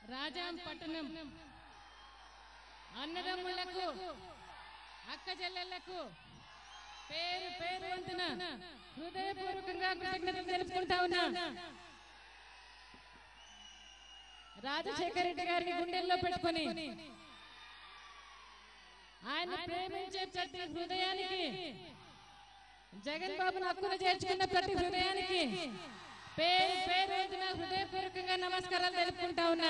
రాజాం పట్టణం అన్నదమ్ములకు అక్క చెల్లెళ్లకు పేరు పేరు వంతున హృదయపూర్వకంగా కృతజ్ఞతలు తెలుపుకుంటా ఉన్నా రాజశేఖర రెడ్డి గారిని గుండెల్లో పెట్టుకొని ఆయన ప్రేమించే ప్రతి హృదయానికి జగన్ బాబును హక్కున చేర్చుకున్న ప్రతి హృదయానికి పేరు పేరు వంతున హృదయపూర్వకంగా నమస్కారాలు తెలుపుకుంటా ఉన్నా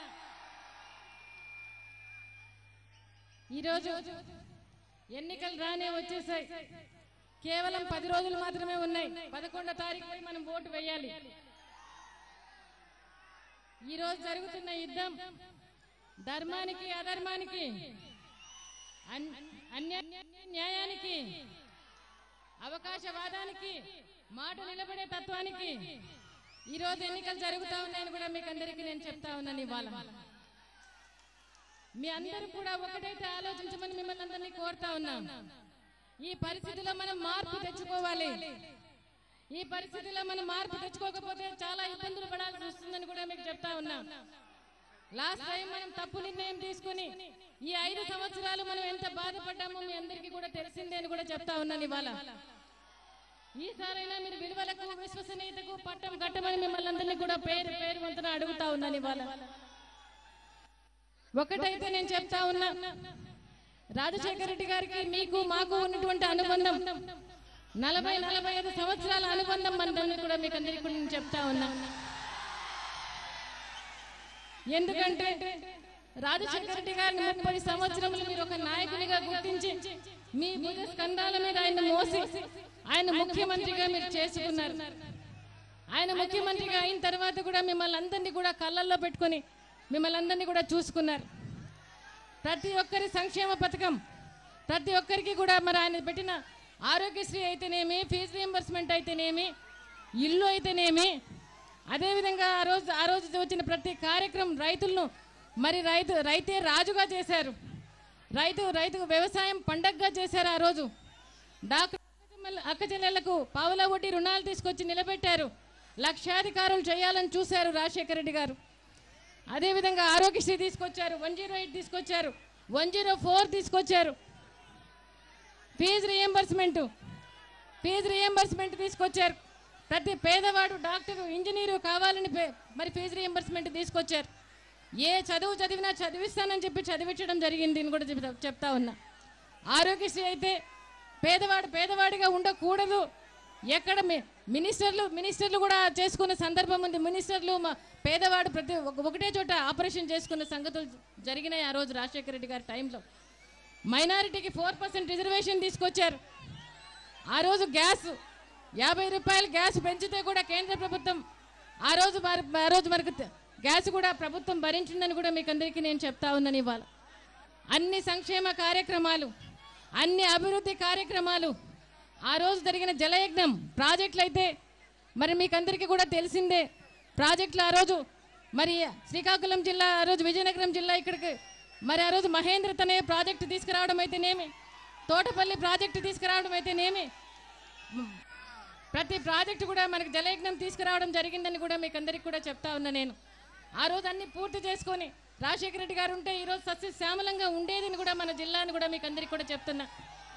ఈరోజు ఎన్నికలు రానే వచ్చేసాయి కేవలం పది రోజులు మాత్రమే ఉన్నాయి పదకొండో తారీఖు పోయి మనం ఓటు వేయాలి ఈ రోజు జరుగుతున్న యుద్ధం ధర్మానికి అధర్మానికి అన్- అన్య న్యాయానికి అవకాశవాదానికి మాట నిలబడే తత్వానికి ఈ రోజు ఎన్నికలు జరుగుతా ఉన్నాయని కూడా మీకు అందరికీ నేను చెప్తా ఉన్నాను ఇవాళ మీ అందరూ కూడా ఒకటైతే ఆలోచించమని మిమ్మల్ని అందరినీ కోరుతా ఉన్నాం ఈ పరిస్థితిలో మనం మార్పు తెచ్చుకోవాలి ఈ పరిస్థితిలో మనం మార్పు తెచ్చుకోకపోతే చాలా ఇబ్బందులు పడాల్సి వస్తుందని కూడా మీకు చెప్తా ఉన్నాం లాస్ట్ టైం మనం తప్పు నిర్ణయం తీసుకుని ఈ ఐదు సంవత్సరాలు మనం ఎంత బాధపడ్డామో మీ అందరికీ కూడా తెలిసిందే అని కూడా చెప్తా ఉన్నాను ఇవాళ ఈసారైనా మీరు విలువలకు విశ్వసనీయతకు పట్టం కట్టమని మిమ్మల్ని అందరినీ కూడా పేరు పేరు వంతున అడుగుతా ఉన్నాను ఇవాళ ఒకటైతే నేను చెప్తా ఉన్నా రాజశేఖర రెడ్డి గారికి మీకు మాకు ఉన్నటువంటి అనుబంధం నలభై నలభై ఐదు సంవత్సరాల అనుబంధం మనదని కూడా మీకు అందరికీ కూడా నేను చెప్తా ఉన్నా ఎందుకంటే రాజశేఖర రెడ్డి గారిని ముప్పై సంవత్సరములు మీరు ఒక నాయకునిగా గుర్తించి మీ భుజ స్కంధాల మీద ఆయన మోసి ఆయన ముఖ్యమంత్రిగా మీరు చేసుకున్నారు ఆయన ముఖ్యమంత్రిగా అయిన తర్వాత కూడా మిమ్మల్ని అందరినీ కూడా కళ్ళల్లో పెట్టుకొని మిమ్మల్ని అందరినీ కూడా చూసుకున్నారు ప్రతి ఒక్కరి సంక్షేమ పథకం ప్రతి ఒక్కరికి కూడా మరి ఆయన పెట్టిన ఆరోగ్యశ్రీ అయితేనేమి ఫీజు రియంబర్స్మెంట్ అయితేనేమి ఇల్లు అయితేనేమి అదేవిధంగా ఆ రోజు ఆ రోజు వచ్చిన ప్రతి కార్యక్రమం రైతులను మరి రైతు రైతే రాజుగా చేశారు రైతు రైతు వ్యవసాయం పండగగా చేశారు ఆ రోజు డాక్టర్ అక్క చెల్లెళ్లకు పావుల వడ్డీ రుణాలు తీసుకొచ్చి నిలబెట్టారు లక్షాధికారులు చేయాలని చూశారు రాజశేఖర రెడ్డి గారు అదేవిధంగా ఆరోగ్యశ్రీ తీసుకొచ్చారు వన్ జీరో ఎయిట్ తీసుకొచ్చారు వన్ జీరో ఫోర్ తీసుకొచ్చారు ఫీజు రియంబర్స్మెంట్ ఫీజు రియంబర్స్మెంట్ తీసుకొచ్చారు ప్రతి పేదవాడు డాక్టర్ ఇంజనీరు కావాలని పే- మరి ఫీజు రియంబర్స్మెంట్ తీసుకొచ్చారు ఏ చదువు చదివినా చదివిస్తానని చెప్పి చదివించడం జరిగింది అని కూడా చెప్తా చెప్తా ఉన్నా ఆరోగ్యశ్రీ అయితే పేదవాడు పేదవాడిగా ఉండకూడదు ఎక్కడ మీ- మినిస్టర్లు మినిస్టర్లు కూడా చేసుకున్న సందర్భం ఉంది మినిస్టర్లు మా పేదవాడు ప్రతి ఒక- ఒకటే చోట ఆపరేషన్ చేసుకున్న సంగతులు జరిగినాయి ఆ రోజు రాజశేఖర రెడ్డి గారి టైంలో మైనారిటీకి ఫోర్ పర్సెంట్ రిజర్వేషన్ తీసుకొచ్చారు ఆ రోజు గ్యాస్ యాభై రూపాయలు గ్యాస్ పెంచితే కూడా కేంద్ర ప్రభుత్వం ఆ రోజు మరి- ఆ రోజు మనకు తె- గ్యాస్ కూడా ప్రభుత్వం భరించిందని కూడా మీకు అందరికీ నేను చెప్తా ఉన్నాను ఇవాళ అన్ని సంక్షేమ కార్యక్రమాలు అన్ని అభివృద్ధి కార్యక్రమాలు ఆ రోజు జరిగిన జలయజ్ఞం ప్రాజెక్టులు అయితే మరి మీకు అందరికీ కూడా తెలిసిందే ప్రాజెక్టులు ఆ రోజు మరి శ్రీకాకుళం జిల్లా ఆ రోజు విజయనగరం జిల్లా ఇక్కడికి మరి ఆ రోజు మహేంద్ర తనే ప్రాజెక్టు తీసుకురావడం అయితేనేమి తోటపల్లి ప్రాజెక్టు తీసుకురావడం అయితేనేమి ప్రతి ప్రాజెక్టు కూడా మనకి జలయజ్ఞం తీసుకురావడం జరిగిందని కూడా మీకు అందరికి కూడా చెప్తా ఉన్నా నేను ఆ రోజు అన్ని పూర్తి చేసుకొని రాజశేఖర రెడ్డి గారు ఉంటే ఈరోజు సస్యశ్యామలంగా ఉండేదని కూడా మన జిల్లాని కూడా మీకు అందరికి కూడా చెప్తున్నా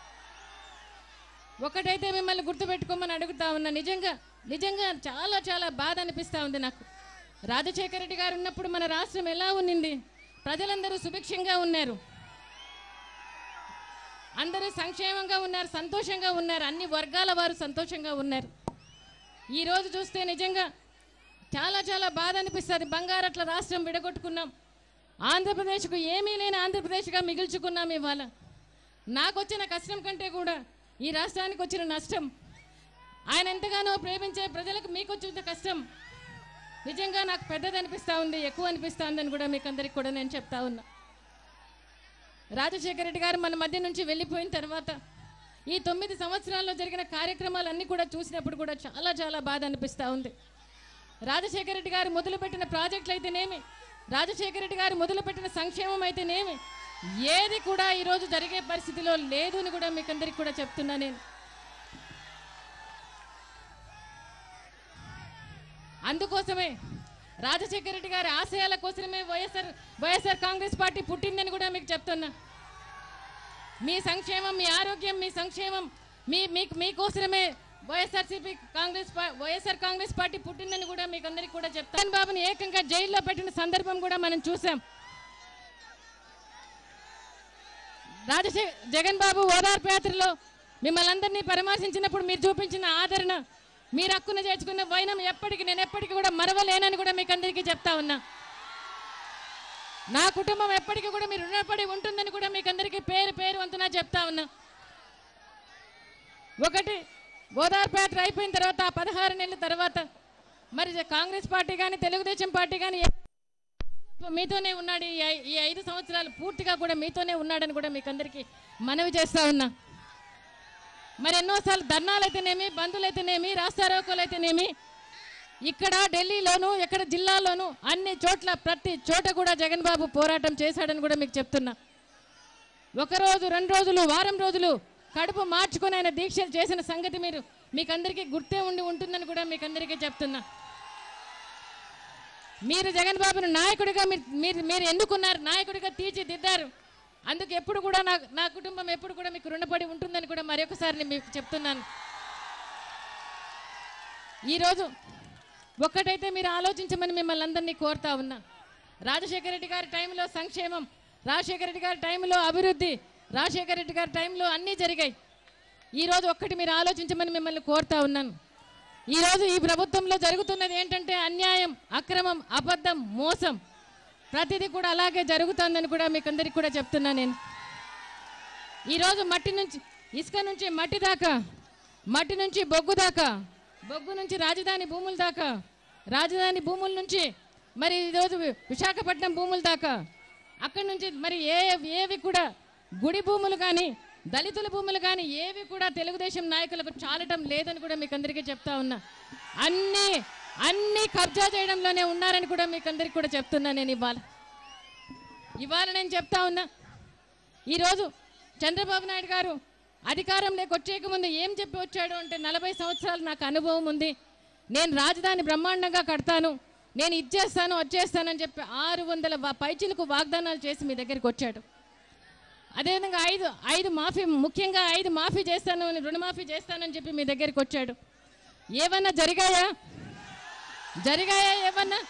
ఒకటైతే మిమ్మల్ని గుర్తుపెట్టుకోమని అడుగుతా ఉన్నా నిజంగా నిజంగా చాలా చాలా బాధ అనిపిస్తా ఉంది నాకు రాజశేఖర రెడ్డి గారు ఉన్నప్పుడు మన రాష్ట్రం ఎలా ఉన్నింది ప్రజలందరూ సుభిక్షంగా ఉన్నారు అందరూ సంక్షేమంగా ఉన్నారు సంతోషంగా ఉన్నారు అన్ని వర్గాల వారు సంతోషంగా ఉన్నారు ఈ రోజు చూస్తే నిజంగా చాలా చాలా బాధ అనిపిస్తుంది బంగారట్ల రాష్ట్రం విడగొట్టుకున్నాం ఆంధ్రప్రదేశ్కు ఏమీ లేని ఆంధ్రప్రదేశ్గా మిగిల్చుకున్నాం ఇవాళ నాకు వచ్చిన కష్టం కంటే కూడా ఈ రాష్ట్రానికి వచ్చిన నష్టం ఆయన ఎంతగానో ప్రేమించే ప్రజలకు మీకు వచ్చిన కష్టం నిజంగా నాకు పెద్దది అనిపిస్తూ ఉంది ఎక్కువ అనిపిస్తూ ఉందని కూడా మీకు అందరికి కూడా నేను చెప్తా ఉన్నా రాజశేఖర రెడ్డి గారు మన మధ్య నుంచి వెళ్ళిపోయిన తర్వాత ఈ తొమ్మిది సంవత్సరాల్లో జరిగిన కార్యక్రమాలన్నీ కూడా చూసినప్పుడు కూడా చాలా చాలా బాధ అనిపిస్తూ ఉంది రాజశేఖర రెడ్డి గారు మొదలుపెట్టిన ప్రాజెక్టులు అయితేనేమి రాజశేఖర రెడ్డి గారు మొదలుపెట్టిన సంక్షేమం అయితేనేమి ఏది కూడా ఈరోజు జరిగే పరిస్థితిలో లేదు అని కూడా మీకు అందరికి కూడా చెప్తున్నా నేను అందుకోసమే రాజశేఖర రెడ్డి గారి ఆశయాల కోసమే వైఎస్ఆర్ వైఎస్ఆర్ కాంగ్రెస్ పార్టీ పుట్టిందని కూడా మీకు చెప్తున్నా మీ సంక్షేమం మీ ఆరోగ్యం మీ సంక్షేమం మీ మీకు మీకోసమే వైఎస్ఆర్సీపీ కాంగ్రెస్ పా- వైఎస్ఆర్ కాంగ్రెస్ పార్టీ పుట్టిందని కూడా మీకు అందరికీ కూడా చెప్తాను బాబుని ఏకంగా జైల్లో పెట్టిన సందర్భం కూడా మనం చూసాం రాజశే జగన్ బాబు ఓదార్పు యాత్రలో మిమ్మల్ని అందరినీ పరామర్శించినప్పుడు మీరు చూపించిన ఆదరణ మీరు హక్కున చేర్చుకున్న వైనం ఎప్పటికీ నేను ఎప్పటికీ కూడా మరవలేనని కూడా మీకు అందరికీ చెప్తా ఉన్నా నా కుటుంబం ఎప్పటికీ కూడా మీరు రుణపడి ఉంటుందని కూడా మీకు అందరికీ పేరు పేరు వంతున చెప్తా ఉన్నా ఒకటి ఓదార్పు యాత్ర అయిపోయిన తర్వాత ఆ పదహారు నెలల తర్వాత మరి కాంగ్రెస్ పార్టీ కానీ తెలుగుదేశం పార్టీ కానీ మీతోనే ఉన్నాడు ఈ ఐ- ఈ ఐదు సంవత్సరాలు పూర్తిగా కూడా మీతోనే ఉన్నాడని కూడా మీకు అందరికీ మనవి చేస్తా ఉన్నా మరి ఎన్నోసార్లు ధర్నాలు అయితేనేమి బంధువులు అయితేనేమి రాస్తారోకోలు అయితేనేమి ఇక్కడ ఢిల్లీలోను ఎక్కడ జిల్లాలోను అన్ని చోట్ల ప్రతి చోట కూడా జగన్ బాబు పోరాటం చేశాడని కూడా మీకు చెప్తున్నా ఒక రోజు రెండు రోజులు వారం రోజులు కడుపు మార్చుకొని ఆయన దీక్షలు చేసిన సంగతి మీరు మీకు అందరికీ గుర్తే ఉండి ఉంటుందని కూడా మీకు అందరికీ చెప్తున్నా మీరు జగన్ బాబును నాయకుడిగా మీరు మీరు మీరు ఎన్నుకున్నారు నాయకుడిగా తీర్చిదిద్దారు అందుకు ఎప్పుడు కూడా నా నా కుటుంబం ఎప్పుడు కూడా మీకు రుణపడి ఉంటుందని కూడా మరొకసారి నేను మీకు చెప్తున్నాను ఈరోజు ఒక్కటైతే మీరు ఆలోచించమని మిమ్మల్ని అందరినీ కోరుతా ఉన్నా రాజశేఖర రెడ్డి గారి టైంలో సంక్షేమం రాజశేఖర రెడ్డి గారి టైంలో అభివృద్ధి రాజశేఖర రెడ్డి గారి టైంలో అన్నీ జరిగాయి ఈరోజు ఒక్కటి మీరు ఆలోచించమని మిమ్మల్ని కోరుతా ఉన్నాను ఈరోజు ఈ ప్రభుత్వంలో జరుగుతున్నది ఏంటంటే అన్యాయం అక్రమం అబద్ధం మోసం ప్రతిదీ కూడా అలాగే జరుగుతుందని కూడా మీకు అందరికి కూడా చెప్తున్నా నేను ఈరోజు మట్టి నుంచి ఇసుక నుంచి మట్టి దాకా మట్టి నుంచి బొగ్గు దాకా బొగ్గు నుంచి రాజధాని భూముల దాకా రాజధాని భూముల నుంచి మరి ఈరోజు విశాఖపట్నం భూముల దాకా అక్కడి నుంచి మరి ఏ ఏవి కూడా గుడి భూములు కానీ దళితుల భూములు కానీ ఏవి కూడా తెలుగుదేశం నాయకులకు చాలటం లేదని కూడా మీకు అందరికీ చెప్తా ఉన్నా అన్ని అన్ని కబ్జా చేయడంలోనే ఉన్నారని కూడా మీకు అందరికీ కూడా చెప్తున్నా నేను ఇవాళ ఇవాళ నేను చెప్తా ఉన్నా ఈరోజు చంద్రబాబు నాయుడు గారు అధికారంలోకి వచ్చేక ముందు ఏం చెప్పి వచ్చాడు అంటే నలభై సంవత్సరాలు నాకు అనుభవం ఉంది నేను రాజధాని బ్రహ్మాండంగా కడతాను నేను ఇచ్చేస్తాను వచ్చేస్తానని చెప్పి ఆరు వందల వా- పైచిలకు వాగ్దానాలు చేసి మీ దగ్గరికి వచ్చాడు అదేవిధంగా ఐదు ఐదు మాఫీ ముఖ్యంగా ఐదు మాఫీ చేస్తాను అని రుణమాఫీ చేస్తానని చెప్పి మీ దగ్గరికి వచ్చాడు ఏమన్నా జరిగాయా జరిగాయా ఏమన్నా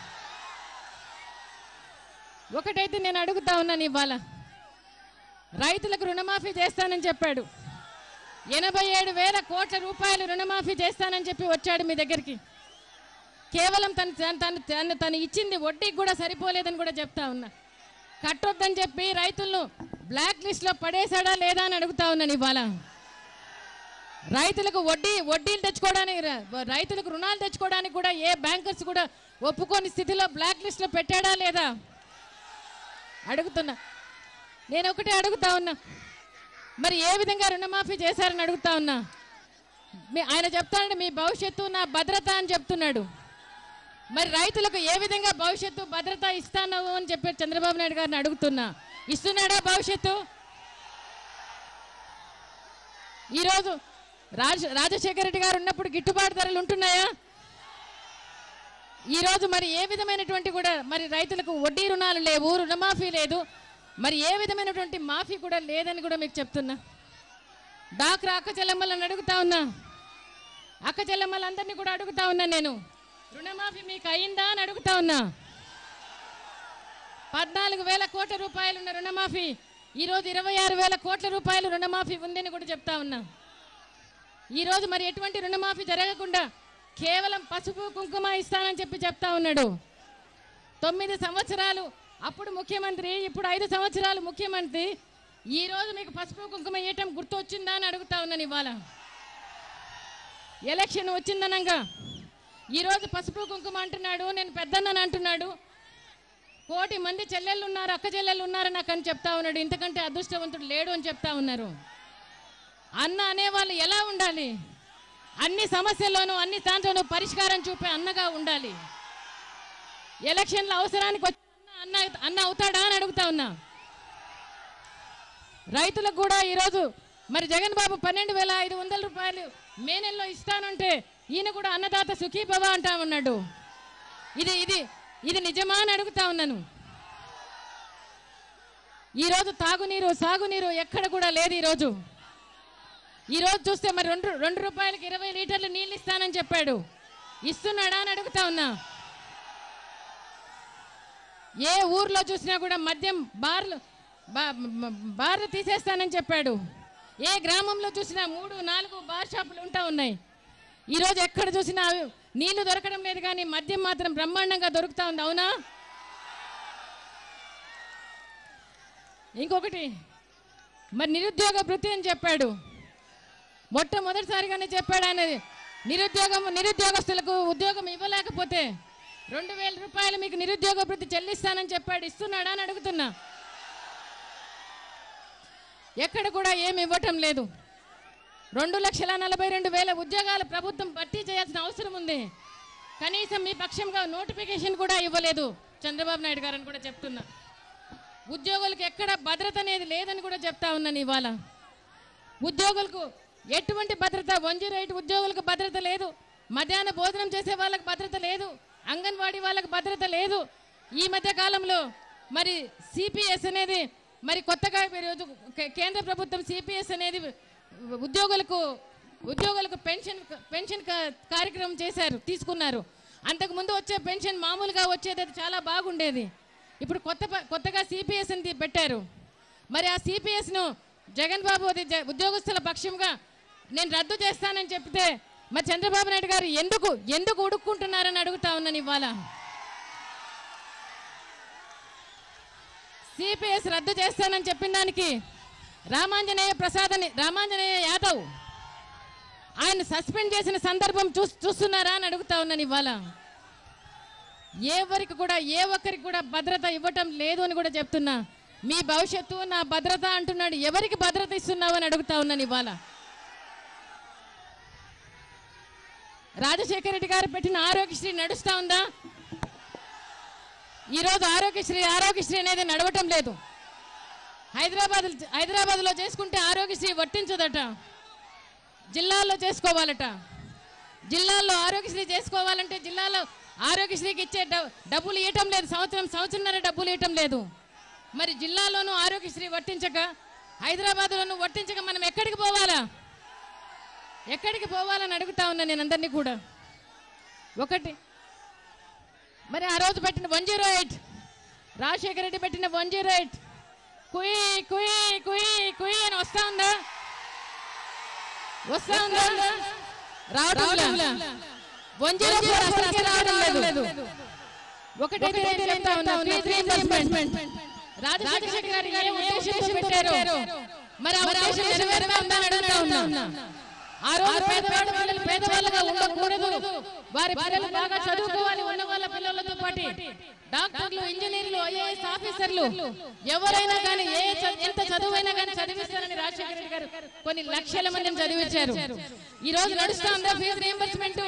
ఒకటైతే నేను అడుగుతా ఉన్నాను ఇవాళ రైతులకు రుణమాఫీ చేస్తానని చెప్పాడు ఎనభై ఏడు వేల కోట్ల రూపాయలు రుణమాఫీ చేస్తానని చెప్పి వచ్చాడు మీ దగ్గరికి కేవలం తను తను తను తను తను ఇచ్చింది వడ్డీకి కూడా సరిపోలేదని కూడా చెప్తా ఉన్నా కట్టొద్దని చెప్పి రైతులను బ్లాక్ లిస్ట్లో పడేశాడా లేదా అని అడుగుతా ఉన్నాను ఇవాళ రైతులకు వడ్డీ వడ్డీలు తెచ్చుకోవడానికి ర- రైతులకు రుణాలు తెచ్చుకోవడానికి కూడా ఏ బ్యాంకర్స్ కూడా ఒప్పుకోని స్థితిలో బ్లాక్ లిస్ట్లో పెట్టాడా లేదా అడుగుతున్నా నేను ఒకటే అడుగుతా ఉన్నా మరి ఏ విధంగా రుణమాఫీ చేశారని అడుగుతా ఉన్నా మీ ఆయన చెప్తాడు మీ భవిష్యత్తు నా భద్రత అని చెప్తున్నాడు మరి రైతులకు ఏ విధంగా భవిష్యత్తు భద్రత ఇస్తాను అని చెప్పి చంద్రబాబు నాయుడు గారిని అడుగుతున్నా ఇస్తున్నాడా భవిష్యత్తు ఈరోజు రాజ రాజశేఖర రెడ్డి గారు ఉన్నప్పుడు గిట్టుబాటు ధరలు ఉంటున్నాయా ఈరోజు మరి ఏ విధమైనటువంటి కూడా మరి రైతులకు వడ్డీ రుణాలు లేవు రుణమాఫీ లేదు మరి ఏ విధమైనటువంటి మాఫీ కూడా లేదని కూడా మీకు చెప్తున్నా డాక్రా అక్క చెల్లెమ్మలను అడుగుతా ఉన్నా అక్క చెల్లెమ్మలందరినీ కూడా అడుగుతా ఉన్నా నేను రుణమాఫీ మీకు అయిందా అని అడుగుతా ఉన్నా పద్నాలుగు వేల కోట్ల రూపాయలు ఉన్న రుణమాఫీ ఈరోజు ఇరవై ఆరు వేల కోట్ల రూపాయలు రుణమాఫీ ఉందని కూడా చెప్తా ఉన్నా ఈరోజు మరి ఎటువంటి రుణమాఫీ జరగకుండా కేవలం పసుపు కుంకుమ ఇస్తానని చెప్పి చెప్తా ఉన్నాడు తొమ్మిది సంవత్సరాలు అప్పుడు ముఖ్యమంత్రి ఇప్పుడు ఐదు సంవత్సరాలు ముఖ్యమంత్రి ఈ రోజు మీకు పసుపు కుంకుమ ఇవ్వటం గుర్తు వచ్చిందా అని అడుగుతా ఉన్నాను ఇవాళ ఎలక్షన్ వచ్చిందనంగా ఈరోజు పసుపు కుంకుమ అంటున్నాడు నేను పెద్దన్నని అంటున్నాడు కోటి మంది చెల్లెళ్ళు ఉన్నారు అక్క చెల్లెళ్ళు ఉన్నారు నాకు అని చెప్తా ఉన్నాడు ఇంతకంటే అదృష్టవంతుడు లేడు అని చెప్తా ఉన్నారు అన్న అనేవాళ్ళు ఎలా ఉండాలి అన్ని సమస్యల్లోనూ అన్ని దాంట్లోనూ పరిష్కారం చూపే అన్నగా ఉండాలి ఎలక్షన్ల అవసరానికి వచ్చి అన్న అన్న అన్న అవుతాడా అని అడుగుతా ఉన్నా రైతులకు కూడా ఈరోజు మరి జగన్ బాబు పన్నెండు వేల ఐదు వందల రూపాయలు మే నెలలో ఇస్తానంటే ఈయన కూడా అన్నదాత సుఖీభవ అంటా ఉన్నాడు ఇది ఇది ఇది నిజమా అని అడుగుతా ఉన్నాను ఈరోజు తాగునీరు సాగునీరు ఎక్కడ కూడా లేదు ఈరోజు ఈరోజు చూస్తే మరి రెండు రెండు రూపాయలకి ఇరవై లీటర్లు నీళ్ళు ఇస్తానని చెప్పాడు ఇస్తున్నాడా అని అడుగుతా ఉన్నా ఏ ఊర్లో చూసినా కూడా మద్యం బార్లు బా- బ- బార్లు తీసేస్తానని చెప్పాడు ఏ గ్రామంలో చూసినా మూడు నాలుగు బార్ షాపులు ఉంటా ఉన్నాయి ఈరోజు ఎక్కడ చూసినా అవి నీళ్లు దొరకడం లేదు కానీ మద్యం మాత్రం బ్రహ్మాండంగా దొరుకుతా ఉంది అవునా ఇంకొకటి మరి నిరుద్యోగ వృత్తి అని చెప్పాడు మొట్టమొదటిసారిగానే చెప్పాడు ఆయన నిరుద్యోగం నిరుద్యోగస్తులకు ఉద్యోగం ఇవ్వలేకపోతే రెండు వేల రూపాయలు మీకు నిరుద్యోగ వృత్తి చెల్లిస్తానని చెప్పాడు ఇస్తున్నాడా అని అడుగుతున్నా ఎక్కడ కూడా ఏమి ఇవ్వటం లేదు రెండు లక్షల నలభై రెండు వేల ఉద్యోగాలు ప్రభుత్వం భర్తీ చేయాల్సిన అవసరం ఉంది కనీసం మీ పక్షంగా నోటిఫికేషన్ కూడా ఇవ్వలేదు చంద్రబాబు నాయుడు గారని కూడా చెప్తున్నా ఉద్యోగులకు ఎక్కడ భద్రత అనేది లేదని కూడా చెప్తా ఉన్నాను ఇవాళ ఉద్యోగులకు ఎటువంటి భద్రత వన్ జీరో ఎయిట్ ఉద్యోగులకు భద్రత లేదు మధ్యాహ్న భోజనం చేసే వాళ్ళకి భద్రత లేదు అంగన్వాడీ వాళ్ళకి భద్రత లేదు ఈ మధ్య కాలంలో మరి సిపిఎస్ అనేది మరి కొత్తగా ఈరోజు కే- కేంద్ర ప్రభుత్వం సిపిఎస్ అనేది ఉద్యోగులకు ఉద్యోగులకు పెన్షన్ పెన్షన్ కా- కార్యక్రమం చేశారు తీసుకున్నారు అంతకు ముందు వచ్చే పెన్షన్ మామూలుగా వచ్చేది అది చాలా బాగుండేది ఇప్పుడు కొత్త ప- కొత్తగా సిపిఎస్ అని పెట్టారు మరి ఆ సిపిఎస్ ను జగన్ బాబు అది జ- ఉద్యోగస్తుల పక్షంగా నేను రద్దు చేస్తానని చెప్తే మరి చంద్రబాబు నాయుడు గారు ఎందుకు ఎందుకు ఉడుక్కుంటున్నారని అడుగుతా ఉన్నాను ఇవాళ సిపిఎస్ రద్దు చేస్తానని చెప్పిన దానికి రామాంజనేయ ప్రసాద్ అని రామాంజనేయ యాదవ్ ఆయన సస్పెండ్ చేసిన సందర్భం చూ చూస్తున్నారా అని అడుగుతా ఉన్నాను ఇవాళ ఎవరికి కూడా ఏ ఒక్కరికి కూడా భద్రత ఇవ్వటం లేదు అని కూడా చెప్తున్నా మీ భవిష్యత్తు నా భద్రత అంటున్నాడు ఎవరికి భద్రత ఇస్తున్నావు అని అడుగుతా ఉన్నాను ఇవాళ రాజశేఖర రెడ్డి గారు పెట్టిన ఆరోగ్యశ్రీ నడుస్తా ఉందా ఈరోజు ఆరోగ్యశ్రీ ఆరోగ్యశ్రీ అనేది నడవటం లేదు హైదరాబాద్ హైదరాబాద్లో చేసుకుంటే ఆరోగ్యశ్రీ వర్తించదట జిల్లాల్లో చేసుకోవాలట జిల్లాల్లో ఆరోగ్యశ్రీ చేసుకోవాలంటే జిల్లాలో ఆరోగ్యశ్రీకి ఇచ్చే డ- డబ్బులు ఇవ్వటం లేదు సంవత్సరం సంవత్సరంన్నర డబ్బులు ఇవ్వటం లేదు మరి జిల్లాలోనూ ఆరోగ్యశ్రీ వర్తించక హైదరాబాద్లోనూ వర్తించక మనం ఎక్కడికి పోవాలా ఎక్కడికి పోవాలని అడుగుతా ఉన్నా నేను అందరినీ కూడా ఒకటి మరి ఆ రోజు పెట్టిన one zero eight Rajasekhara Reddy పెట్టిన వన్ జీరో ఎయిట్ కుయి కుయి కుయి కుయి అని వస్తా ఉందా వస్తా ఉందా రావడం వన్ జీరో ఫోర్ అసలుకే రావడం లేదు ఒకటైతే నేను చెప్తా ఉన్నా ఫీజు రీయింబర్స్మెంట్ రాజశేఖర గారు ఏ ఉద్దేశంతో పెట్టారు మరి ఆ ఉద్దేశం నెరవేరుతా ఉందా అని అడుగుతా ఉన్నా ఆ రోజు పేదవాడు పిల్లలు పేదవాళ్ళగా ఉండకూడదు వారి పిల్లలు బాగా చదువుకోవాలి ఉన్న వాళ్ళ పిల్లలతో పాటు డాక్టర్లు ఇంజనీర్లు ఐఏఎస్ ఆఫీసర్లు ఎవరైనా కానీ ఏ చ- ఎంత చదువైనా కానీ చదివిస్తారని రాజశేఖర రెడ్డి గారు కొన్ని లక్షల మందిని చదివించారు ఈ రోజు నడుస్తా ఉందా ఫీజు రీయింబర్స్మెంట్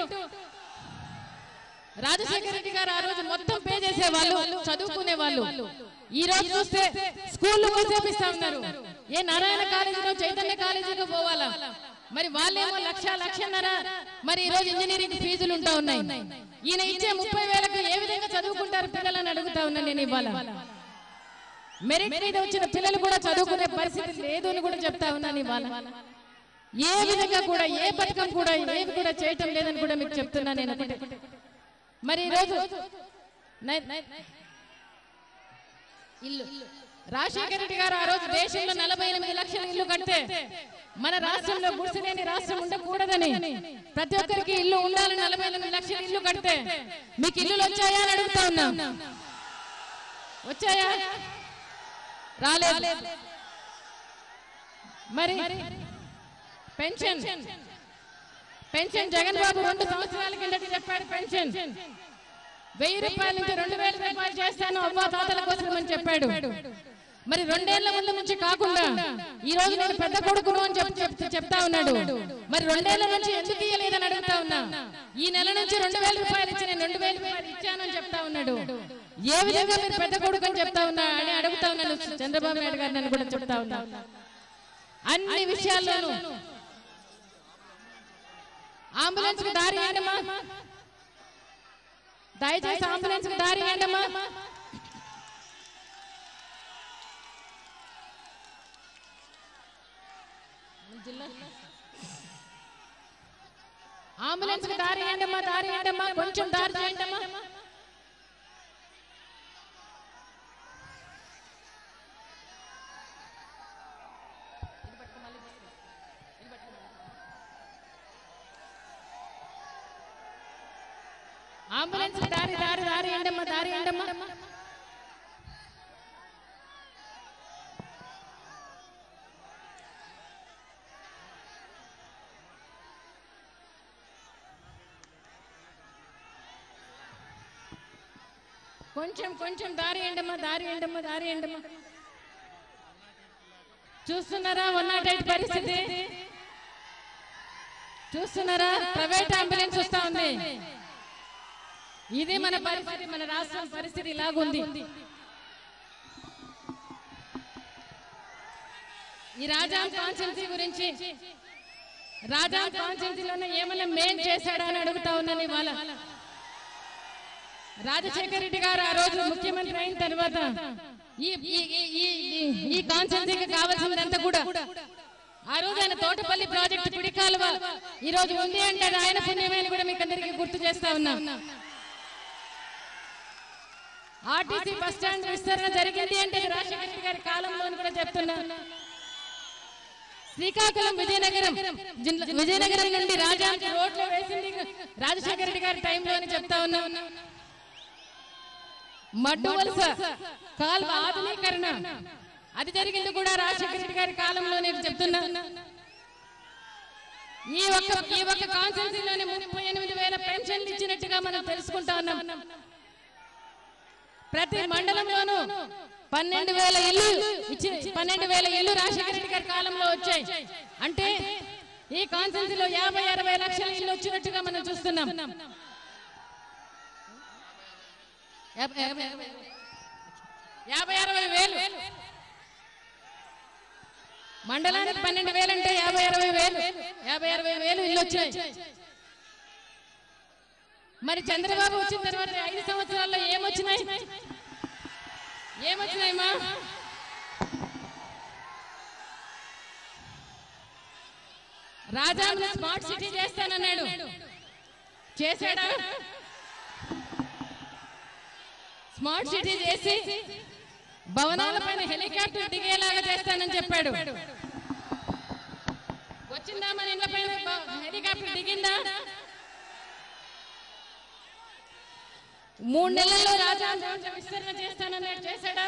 రాజశేఖర రెడ్డి గారు ఆ రోజు మొత్తం పే చేసే వాళ్ళు చదువుకునే వాళ్ళు ఈ రోజు చూస్తే స్కూల్లో చేపిస్తా ఉన్నారు ఏ నారాయణ కాలేజీలో చైతన్య కాలేజీలో పోవాలా మరి వాళ్ళేమో లక్ష లక్షన్నర మరి ఈ రోజు ఇంజనీరింగ్ ఫీజులు ఉంటా ఉన్నాయి ఈయన ఇచ్చే ముప్పై వేలకు ఏ విధంగా చదువుకుంటారు పిల్లలని అడుగుతా ఉన్నాను నేను ఇవాళ మెరిట్ మీద వచ్చిన పిల్లలు కూడా చదువుకునే పరిస్థితి లేదు అని కూడా చెప్తా ఉన్నాను ఇవాళ ఏ విధంగా కూడా ఏ పథకం కూడా ఏవి కూడా చేయటం లేదని కూడా మీకు చెప్తున్నా నేను ఒకటే. మరి ఈరోజు నై- నై- ఇల్లు రాజశేఖర రెడ్డి గారు ఆ రోజు దేశంలో నలభై ఎనిమిది లక్షల ఇల్లు కడితే మన రాష్ట్రంలో గుడిసెలేని రాష్ట్రం ఉండకూడదని ప్రతి ఒక్కరికి ఇల్లు ఉండాలని నలభై ఎనిమిది లక్షల ఇల్లు కడితే మీకు ఇల్లులు వచ్చాయా అని అడుగుతా ఉన్నా వచ్చాయా రాలేదు మరి పెన్షన్ పెన్షన్ జగన్ బాబు రెండు సంవత్సరాల కిందట చెప్పాడు పెన్షన్ వెయ్యి రూపాయల నుంచి రెండు వేల రూపాయలు చేస్తాను అవ్వ తాతల కోసం అని చెప్పాడు మరి రెండేళ్ల ముందు నుంచి కాకుండా ఈ రోజు నేను పెద్ద కొడుకును అని చెప్పి చెప్- చెప్తా ఉన్నాడు మరి రెండేళ్ల నుంచి ఎందుకు ఇయ్యలేదని అడుగుతా ఉన్నా ఈ నెల నుంచి రెండు వేల రూపాయలు ఇచ్చి నేను రెండు వేల రూపాయలు ఇచ్చానని చెప్తా ఉన్నాడు ఏ విధంగా మీరు పెద్ద కొడుకు అని చెప్తా ఉన్నా అని అడుగుతా ఉన్నాను చంద్రబాబు నాయుడు గారిని అని కూడా చెప్తా ఉన్నా అన్ని విషయాల్లోనూ అంబులెన్స్ కి దారి ఇవ్వడమా దయచేసి అంబులెన్స్ కు దారి ఇవ్వండమ్మా అంబులెన్స్ కు దారి ఇవ్వండమ్మా దారి ఇవ్వండమ్మా కొంచెం దారి చేయండమ్మా అంబులెన్స్ కు దారి దారి దారి ఇవ్వండమ్మా దారి ఇవ్వండమ్మా కొంచెం కొంచెం దారి ఎండమ్మా దారి ఎండమ్మా దారి ఎండమ్మా చూస్తున్నారా వన్ నాట్ ఎయిట్ పరిస్థితి చూస్తున్నారా ప్రైవేట్ అంబులెన్స్ వస్తా ఉంది ఇది మన పరిస్థితి మన రాష్ట్రం పరిస్థితి ఇలాగుంది ఈ రాజా కాన్సెన్సీ గురించి రాజా కాన్సెన్సీలోనే ఏమైనా మేం చేశాడా అని అడుగుతా ఉన్నాను ఇవాళ రాజశేఖర రెడ్డి గారు ఆ రోజు ముఖ్యమంత్రి అయిన తర్వాత ఈ ఈ- ఈ- ఈ- ఈ- ఈ కాన్సెన్సీకి కావాల్సిందంతా కూడా ఆ రోజు ఆయన తోటపల్లి ప్రాజెక్టు పిడి కాలువ ఈ రోజు ఉంది అంటే అది ఆయన పుణ్యమని కూడా మీకు అందరికీ గుర్తు చేస్తా ఉన్నా ఆర్టీసీ బస్ స్టాండ్ విస్తరణ జరిగింది అంటే అది రాజశేఖర రెడ్డి గారి కాలంలో అని కూడా చెప్తున్నా శ్రీకాకుళం విజయనగరం జిల్లా- విజయనగరం నుండి రాజాంకి రోడ్లు వేసింది రాజశేఖర రెడ్డి గారి టైంలో అని చెప్తా ఉన్నా మడ్డు వలస కాల్వ ఆధునీకరణ అది జరిగింది కూడా రాజశేఖర రెడ్డి గారి కాలంలో నేను చెప్తున్నా ఈ ఒక్క ఈ ఒక్క కాన్స్టిట్యూన్సీలోనే ముప్పై ఎనిమిది వేల పెన్షన్లు ఇచ్చినట్టుగా మనం తెలుసుకుంటా ఉన్నాం ప్రతి మండలంలోనూ పన్నెండు వేల ఇల్లు ఇచ్చి పన్నెండు వేల ఇల్లు రాజశేఖర రెడ్డి గారి కాలంలో వచ్చాయి అంటే ఈ కాన్స్టిట్యూన్సీలో యాభై అరవై లక్షల ఇల్లు వచ్చినట్టుగా మనం చూస్తున్నాం యాభై యాభై అరవై యాభై అరవై వేలు మండలానికి పన్నెండు వేలు అంటే యాభై అరవై వేలు యాభై అరవై వేలు ఇల్లు వచ్చాయి మరి చంద్రబాబు వచ్చిన తర్వాత ఐదు సంవత్సరాల్లో ఏమొచ్చినాయి ఏమొచ్చినాయి మా రాజాను స్మార్ట్ సిటీ చేస్తానన్నాడు చేశాడా స్మార్ట్ సిటీ చేసి భవనాల పైన హెలికాప్టర్ దిగేలాగా చేస్తానని చెప్పాడు వచ్చిందా మన ఇళ్ళ పైన బ- హెలికాప్టర్ దిగిందా మూడు నెలల్లో రాజా విస్తరణ చేస్తానన్నాడు చేశాడా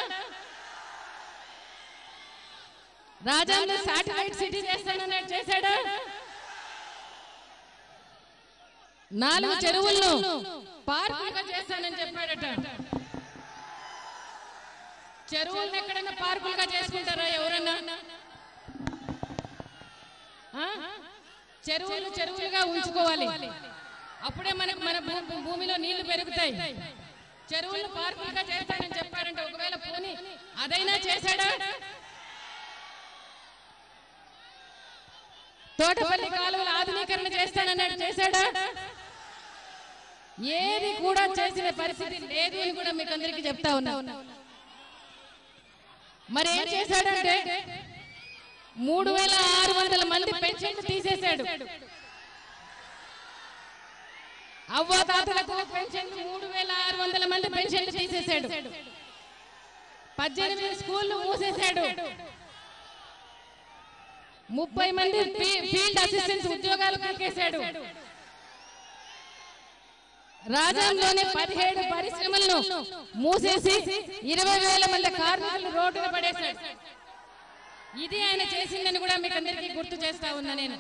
రాజాను శాటిలైట్ సిటీ చేస్తానన్నాడు చేశాడా నాలుగు చెరువులను పార్కులుగా చేస్తానని చెప్పాడట చెరువులను ఎక్కడైనా పార్కులుగా చేసుకుంటారా ఎవరన్నా ఆ? చెరువులు చెరువులుగా ఉంచుకోవాలి అప్పుడే మనకు మన భూ- భూమిలో నీళ్లు పెరుగుతాయి చెరువులు పార్కులుగా చేస్తానని చెప్పాడంటే ఒకవేళ పోని అదైనా చేశాడా తోటపల్లి కాలువల ఆధునీకరణ చేస్తానన్నాడు చేశాడా ఏది కూడా చేసిన పరిస్థితి లేదు అని కూడా మీకు అందరికీ చెప్తా ఉన్నా మరి ఏం చేశాడంటే మూడు వేల ఆరు వందల మంది పెన్షన్లు తీసేశాడు అవ్వాతాతలకు పెన్షన్లు మూడు వేల ఆరు వందల మంది పెన్షన్లు తీసేశాడు పద్దెనిమిది స్కూళ్లు మూసేశాడు ముప్పై మంది ఫీ- ఫీల్డ్ అసిస్టెంట్స్ ఉద్యోగాలు కక్కేశాడు రాజాంలోనే పదిహేడు పరిశ్రమలను మూసేసి ఇరవై వేల మంది కార్మికులు రోడ్డున పడేశాడు ఇది ఆయన చేసిందని కూడా మీకు అందరికీ గుర్తు చేస్తా ఉన్నా నేను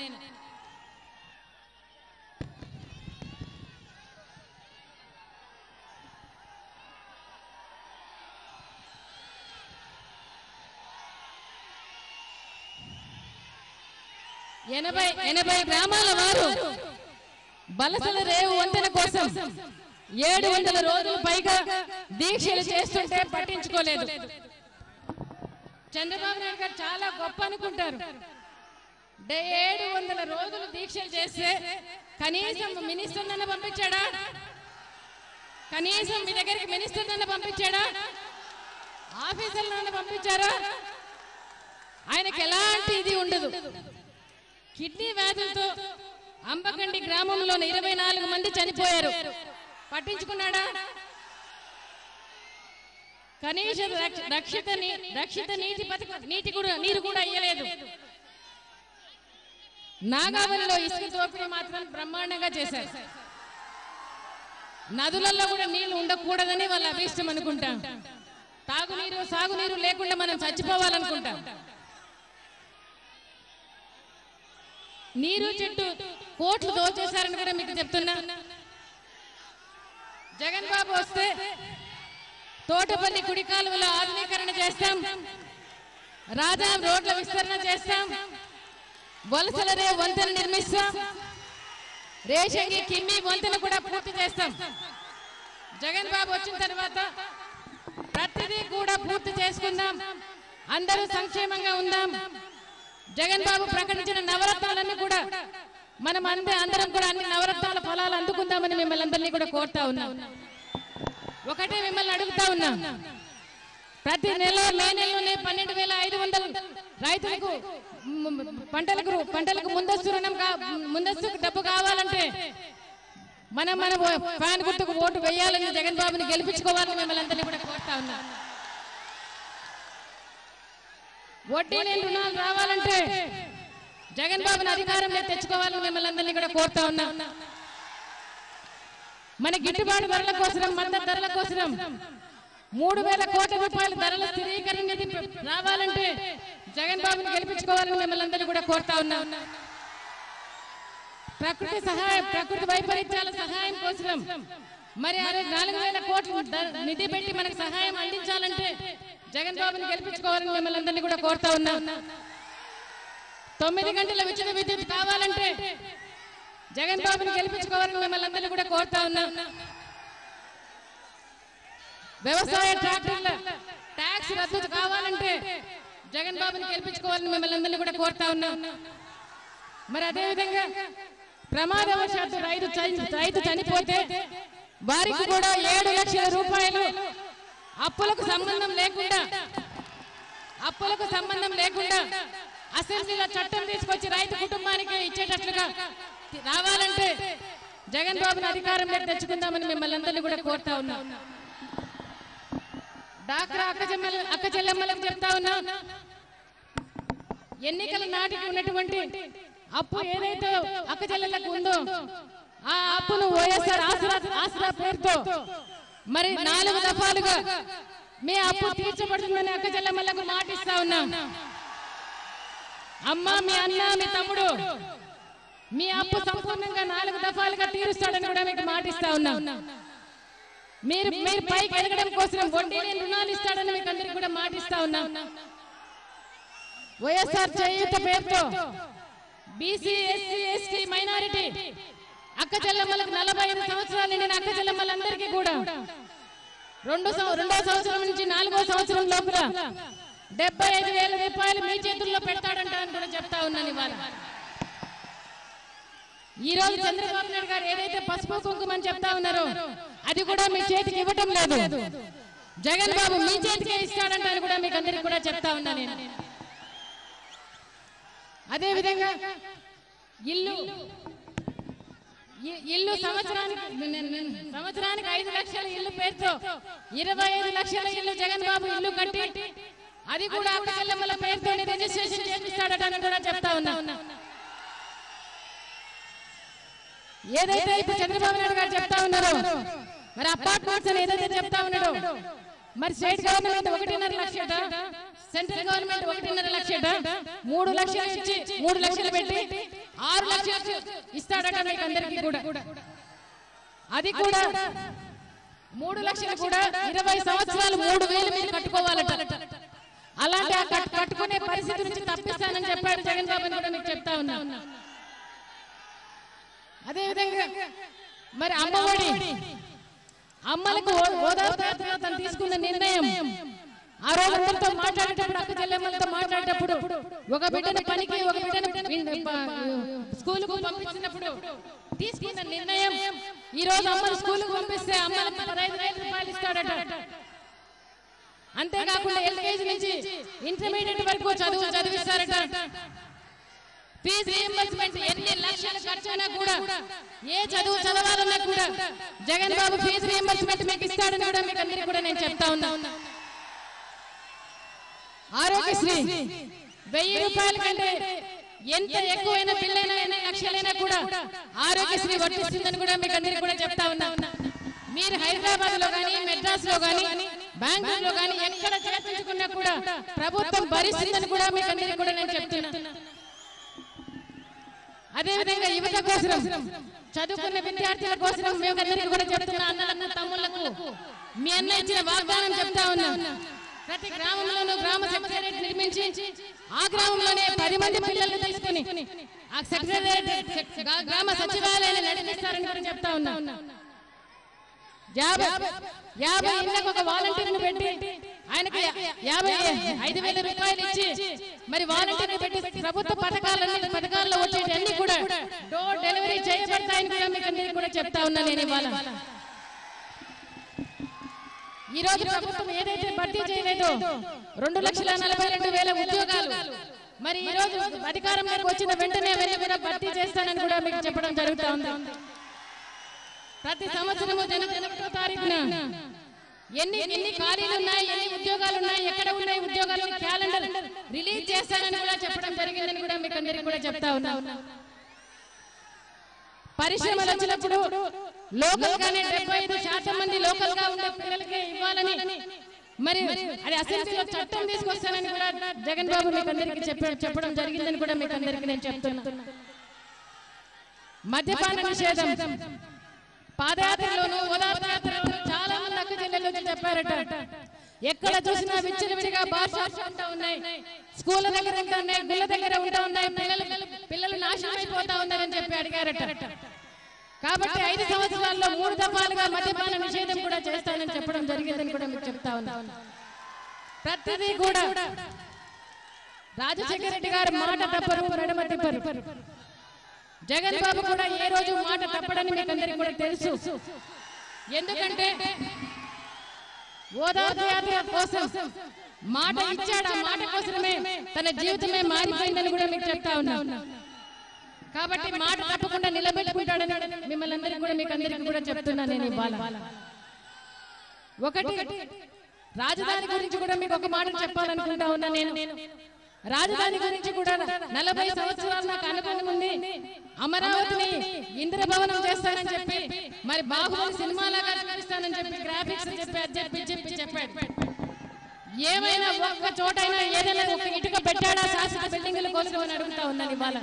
ఎనభై ఎనభై గ్రామాల వారు బలసల రేవు వంతెన కోసం ఏడు వందల రోజులు పైగా దీక్షలు చేస్తుంటే పట్టించుకోలేదు చంద్రబాబు నాయుడు గారు చాలా గొప్ప అనుకుంటారు డే- ఏడు వందల రోజులు దీక్షలు చేస్తే కనీసం మినిస్టర్ నన్ను పంపించాడా కనీసం మీ దగ్గరికి మినిస్టర్ నన్ను పంపించాడా ఆఫీసర్లు నన్ను పంపించారా ఆయనకి ఎలాంటి ఇది ఉండదు కిడ్నీ వ్యాధులతో అంబకండి గ్రామంలోని ఇరవై నాలుగు మంది చనిపోయారు పట్టించుకున్నాడా కనీస రక్ష- రక్షిత నీ- రక్షిత నీటి పథకం నీటి కూడా నీరు కూడా ఇయ్యలేదు నాగావళిలో ఇసుక దోపిడీ మాత్రం బ్రహ్మాండంగా చేశారు నదులలో కూడా నీళ్లు ఉండకూడదని వాళ్ళ అభీష్టం అనుకుంటాం తాగునీరు సాగునీరు లేకుండా మనం చచ్చిపోవాలనుకుంటాం నీరు చెట్టు కోట్లు దోచేశారని కూడా మీకు చెప్తున్నా జగన్ బాబు వస్తే తోటపల్లి కుడి కాలువల ఆధునీకరణ చేస్తాం రాజా రోడ్ల విస్తరణ చేస్తాం వలసలరే వంతెన నిర్మిస్తాం రేషంగి కిమ్మి వంతెన కూడా పూర్తి చేస్తాం జగన్ బాబు వచ్చిన తర్వాత ప్రతిదీ కూడా పూర్తి చేసుకుందాం అందరూ సంక్షేమంగా ఉందాం జగన్ బాబు ప్రకటించిన నవరత్నాలన్నీ కూడా మనం అందే అందరం కూడా అన్ని నవరత్నాల ఫలాలు అందుకుందామని మిమ్మల్ని అందరినీ కూడా కోరుతా ఉన్నాం ఒకటే మిమ్మల్ని అడుగుతా ఉన్నా ప్రతి నెల మే నెలలోనే పన్నెండు వేల ఐదు వందలు రైతులకు మ్, మ్, పంటలకు పంటలకు ముందస్తు రుణం కా- ముందస్తు డబ్బు కావాలంటే మనం మన ఓ- ఫ్యాన్ గుర్తుకు ఓటు వేయాలని జగన్ బాబుని గెలిపించుకోవాలని మిమ్మల్ని అందరినీ కూడా కోరుతా ఉన్నా వడ్డీ లేని రుణాలు రావాలంటే జగన్ బాబుని అధికారంలోకి తెచ్చుకోవాలని మిమ్మల్ని అందరినీ కూడా కోరుతా ఉన్నా మన గిట్టుబాటు ధరల కోసం మద్దతు ధరల కోసం మూడు వేల కోట్ల రూపాయల ధరల స్థిరీకరణ నిధి రావాలంటే జగన్ బాబుని గెలిపించుకోవాలని మిమ్మల్ని అందరినీ కూడా కోరుతా ఉన్నా ప్రకృతి సహాయం ప్రకృతి వైపరీత్యాల సహాయం కోసం మరి అరే నాలుగు వేల కోట్లు ద- నిధి పెట్టి మనకు సహాయం అందించాలంటే జగన్ బాబుని గెలిపించుకోవాలని మిమ్మల్ని అందరినీ కూడా కోరుతా ఉన్నా తొమ్మిది గంటల ఉచిత విద్యుత్ కావాలంటే జగన్ బాబుని గెలిపించుకోవాలని మిమ్మల్ని అందరినీ కూడా కోరుతా ఉన్నా వ్యవసాయ ట్రాక్టర్ల ట్యాక్స్ రద్దు కావాలంటే జగన్ బాబుని గెలిపించుకోవాలని మిమ్మల్ని అందరినీ కూడా కోరుతా ఉన్నా మరి అదే విధంగా ప్రమాదవశాత్తు రైతు చని- రైతు చనిపోతే వారికి కూడా ఏడు లక్షల రూపాయలు అప్పులకు సంబంధం లేకుండా అప్పులకు సంబంధం లేకుండా అసెంబ్లీలో చట్టం తీసుకొచ్చి రైతు కుటుంబానికి ఇచ్చేటట్లుగా రావాలంటే జగన్ బాబుని అధికారంలోకి తెచ్చుకుందామని మిమ్మల్ని అందరినీ కూడా కోరుతా ఉన్నా డాక్రా అక్క చెల్లెల అక్క చెల్లెమ్మలకు చెప్తా ఉన్నా ఎన్నికల నాటికి ఉన్నటువంటి అప్పు ఏదైతే అక్క చెల్లెలకు ఉందో ఆ అప్పును వైఎస్ఆర్ ఆసరా ఆసరా పేరుతో మరి నాలుగు దఫాలుగా మీ అప్పు తీర్చబడుతుందని అక్క చెల్లెమ్మలకు మాటిస్తా ఉన్నాం అమ్మ మీ అన్న మీ తమ్ముడు మీ అప్పు సంపూర్ణంగా నాలుగు దఫాలుగా తీరుస్తాడని కూడా మీకు మాటిస్తా ఉన్నాం మీరు మీరు పైకి ఎదగడం కోసం వడ్డీ లేని రుణాలు ఇస్తాడని మీకు అందరికి కూడా మాటిస్తా ఉన్నాం వైఎస్ఆర్ చేయూత పేరుతో బీసీ ఎస్సీ ఎస్టీ మైనారిటీ అక్క చెల్లెమ్మలకు నలభై ఐదు సంవత్సరాలు నిండిన అక్క చెల్లెమ్మలందరికీ కూడా రెండు సం- రెండో సంవత్సరం నుంచి నాలుగో సంవత్సరం లోపల డెబ్బై ఐదు వేల రూపాయలు మీ చేతుల్లో పెడతాడంట అని కూడా చెప్తా ఉన్నాను ఇవాళ ఈ రోజు చంద్రబాబు నాయుడు గారు ఏదైతే పసుపు కుంకుమ అని చెప్తా ఉన్నారో అది కూడా మీ చేతికి ఇవ్వటం లేదు జగన్ బాబు మీ చేతికే ఇస్తాడంట అని కూడా మీకు అందరికి కూడా చెప్తా ఉన్నా నేను అదే విధంగా ఇల్లు ఇ- ఇల్లు సంవత్సరానికి న- న- సంవత్సరానికి ఐదు లక్షల ఇల్లు పేరుతో ఇరవై ఐదు లక్షల ఇల్లు జగన్ బాబు ఇల్లు కట్టి అది కూడా అక్క చెల్లెమ్మల పేరుతో రిజిస్ట్రేషన్ చేపిస్తాడట అని కూడా చెప్తా ఉన్నా ఏదైతే ఇప్పుడు చంద్రబాబు నాయుడు గారు చెప్తా ఉన్నారు మరి అపార్ట్మెంట్స్ అని ఏదైతే చెప్తా ఉన్నాడు మరి స్టేట్ గవర్నమెంట్ ఒకటిన్నర లక్షట సెంట్రల్ గవర్నమెంట్ ఒకటిన్నర లక్షట మూడు లక్షలు ఇచ్చి మూడు లక్షలు పెట్టి ఆరు లక్షలు ఇస్తాడట మీకు అందరికీ కూడా అది కూడా మూడు లక్షలు కూడా ఇరవై సంవత్సరాలు మూడు వేలు మీరు కట్టుకోవాలట అలాంటి ఆ కట్- కట్టుకునే పరిస్థితి నుంచి తప్పిస్తానని చెప్పాడు జగన్ బాబు అని కూడా మీకు చెప్తా ఉన్నా అదే విధంగా మరి అమ్మఒడి అమ్మలకు ఓ- ఓదార్పు యాత్రలో తను తీసుకున్న నిర్ణయం ఆ రోజు అందరితో మాట్లాడేటప్పుడు అక్క చెల్లెమ్మలతో మాట్లాడేటప్పుడు ఒక బిడ్డను పనికి ఒక బిడ్డను స్కూల్ కు పంపించినప్పుడు తీసుకున్న నిర్ణయం ఈ రోజు అమ్మను స్కూల్ కు పంపిస్తే అమ్మలకు పదహైదు వేల రూపాయలు ఇస్తాడట అంతేకాకుండా ఎల్కేజీ నుంచి ఇంటర్మీడియట్ వరకు చదువు చదివిస్తారట ఫీజు రీఎంబర్స్మెంట్ ఎన్ని లక్షలు ఖర్చు అయినా కూడా ఏ చదువు చదవాలన్నా కూడా జగన్ బాబు ఫీజు రీఎంబర్స్మెంట్ మీకు ఇస్తాడని కూడా మీకు అందరికీ కూడా నేను చెప్తా ఉన్నా ఆరోగ్యశ్రీ వెయ్యి రూపాయల కంటే ఎంత ఎక్కువైన బిల్లైనా ఎన్ని లక్షలైనా కూడా ఆరోగ్యశ్రీ వర్తిస్తుందని కూడా మీకు అందరికీ కూడా చెప్తా ఉన్నా మీరు హైదరాబాద్ లో గానీ మెడ్రాస్ లో గానీ బెంగళూరు లో గానీ ఎక్కడ చేర్చుకున్నా కూడా ప్రభుత్వం భరిస్తుందని కూడా మీకు అందరికీ కూడా నేను చెప్తున్నా అదే విధంగా యువత కోసం చదువుకున్న విద్యార్థుల కోసం మేము అందరికీ కూడా చెప్తున్నా అన్నలన్న తమ్ముళ్లకు మీ అన్న ఇచ్చిన వాగ్దానం చెప్తా ఉన్నాం ప్రతి గ్రామంలోనూ గ్రామ సెక్రటేరియట్ నిర్మించి ఆ గ్రామంలోనే పది మంది పిల్లల్ని తీసుకుని ఆ సెక్రటేరియట్ గ్రామ సచివాలయాన్ని నడిపిస్తారని కూడా చెప్తా ఉన్నా యాభై యాభై ఇళ్ళకు ఒక వాలంటీర్ని పెట్టి ఆయనకి యాభై ఐదు వేల రూపాయలు ఇచ్చి మరి వాలంటీర్ని పెట్టి ప్రభుత్వ పథకాలన్నీ పథకాల్లో వచ్చేటి అన్ని కూడా డోర్ డెలివరీ చేయబడతాయని కూడా మీకు అందరికీ కూడా చెప్తా ఉన్నా నేను ఇవాళ ఈ రోజు ప్రభుత్వం ఏదైతే భర్తీ చేయలేదో రెండు లక్షల నలభై రెండు వేల ఉద్యోగాలు మరి ఈ రోజు అధికారంలోకి వచ్చిన వెంటనే అవన్నీ కూడా భర్తీ చేస్తానని కూడా మీకు చెప్పడం జరుగుతా ఉంది ప్రతి సంవత్సరము జనవరి ఒకటో తారీఖున ఎన్ని ఎన్ని ఖాళీలు ఉన్నాయి ఎన్ని ఉద్యోగాలు ఉన్నాయి ఎక్కడ ఉన్నాయి ఉద్యోగాలు క్యాలెండర్ రిలీజ్ చేస్తానని కూడా చెప్పడం జరిగిందని కూడా మీకు అందరికీ కూడా చెప్తా ఉన్నా పరిశ్రమలు వచ్చినప్పుడు లోకల్ గానే డెబ్బై ఐదు శాతం మంది లోకల్ గా ఉండే పిల్లలకే ఇవ్వాలని మరి అది అసెంబ్లీలో చట్టం తీసుకొస్తానని కూడా జగన్ బాబు మీకు అందరికీ చెప్ప చెప్పడం జరిగిందని కూడా మీకు అందరికీ నేను చెప్తున్నా మద్యపాన నిషేధం పాదయాత్రలోను ఓదార్పు యాత్రలోను చాలా మంది అక్క చెల్లెలు వచ్చి చెప్పారట ఎక్కడ చూసినా విచ్చలవిడిగా భాష ఉంటా ఉన్నాయి స్కూల్ దగ్గర ఉంటా ఉన్నాయి గుళ్ళ దగ్గర ఉంటా ఉన్నాయి పిల్లలు పిల్లలు నాశనం అయిపోతా ఉన్నారని చెప్పి అడిగారట కాబట్టి ఐదు సంవత్సరాల్లో మూడు దఫాలుగా మద్యపాన నిషేధం కూడా చేస్తానని చెప్పడం జరిగిందని కూడా మీకు చెప్తా ఉన్నా ప్రతిదీ కూడా రాజశేఖర రెడ్డి గారు మాట తప్పరు నడమ తిప్పరు జగన్ బాబు కూడా ఏ రోజు మాట తప్పడని మీకు అందరికీ కూడా తెలుసు ఎందుకంటే ఓదార్పు యాత్ర కోసం మాట ఇచ్చాడు ఆ మాట కోసమే తన జీవితమే మారిపోయిందని కూడా మీకు చెప్తా ఉన్నా కాబట్టి మాట తప్పకుండా నిలబెట్టుకుంటాడని మిమ్మల్ని అందరికీ కూడా మీకు అందరికీ కూడా చెప్తున్నా నేను ఇవాళ ఒకటి రాజధాని గురించి కూడా మీకు ఒక మాట చెప్పాలనుకుంటా ఉన్నా నేను రాజధాని గురించి కూడా నలభై సంవత్సరాలు నాకు అనుభవం ఉంది అమరావతిని ఇంద్రభవనం చేస్తానని చెప్పి మరి బాహుబలి సినిమాలాగా చూపిస్తానని చెప్పి గ్రాఫిక్స్ చెప్పి అది చెప్పి చెప్పి చెప్పాడు ఏమైనా ఒక్క చోటైనా ఏదైనా ఒక ఇటుక పెట్టాడా శాశ్వత బిల్డింగుల కోసం అని అడుగుతా ఉన్నాను ఇవాళ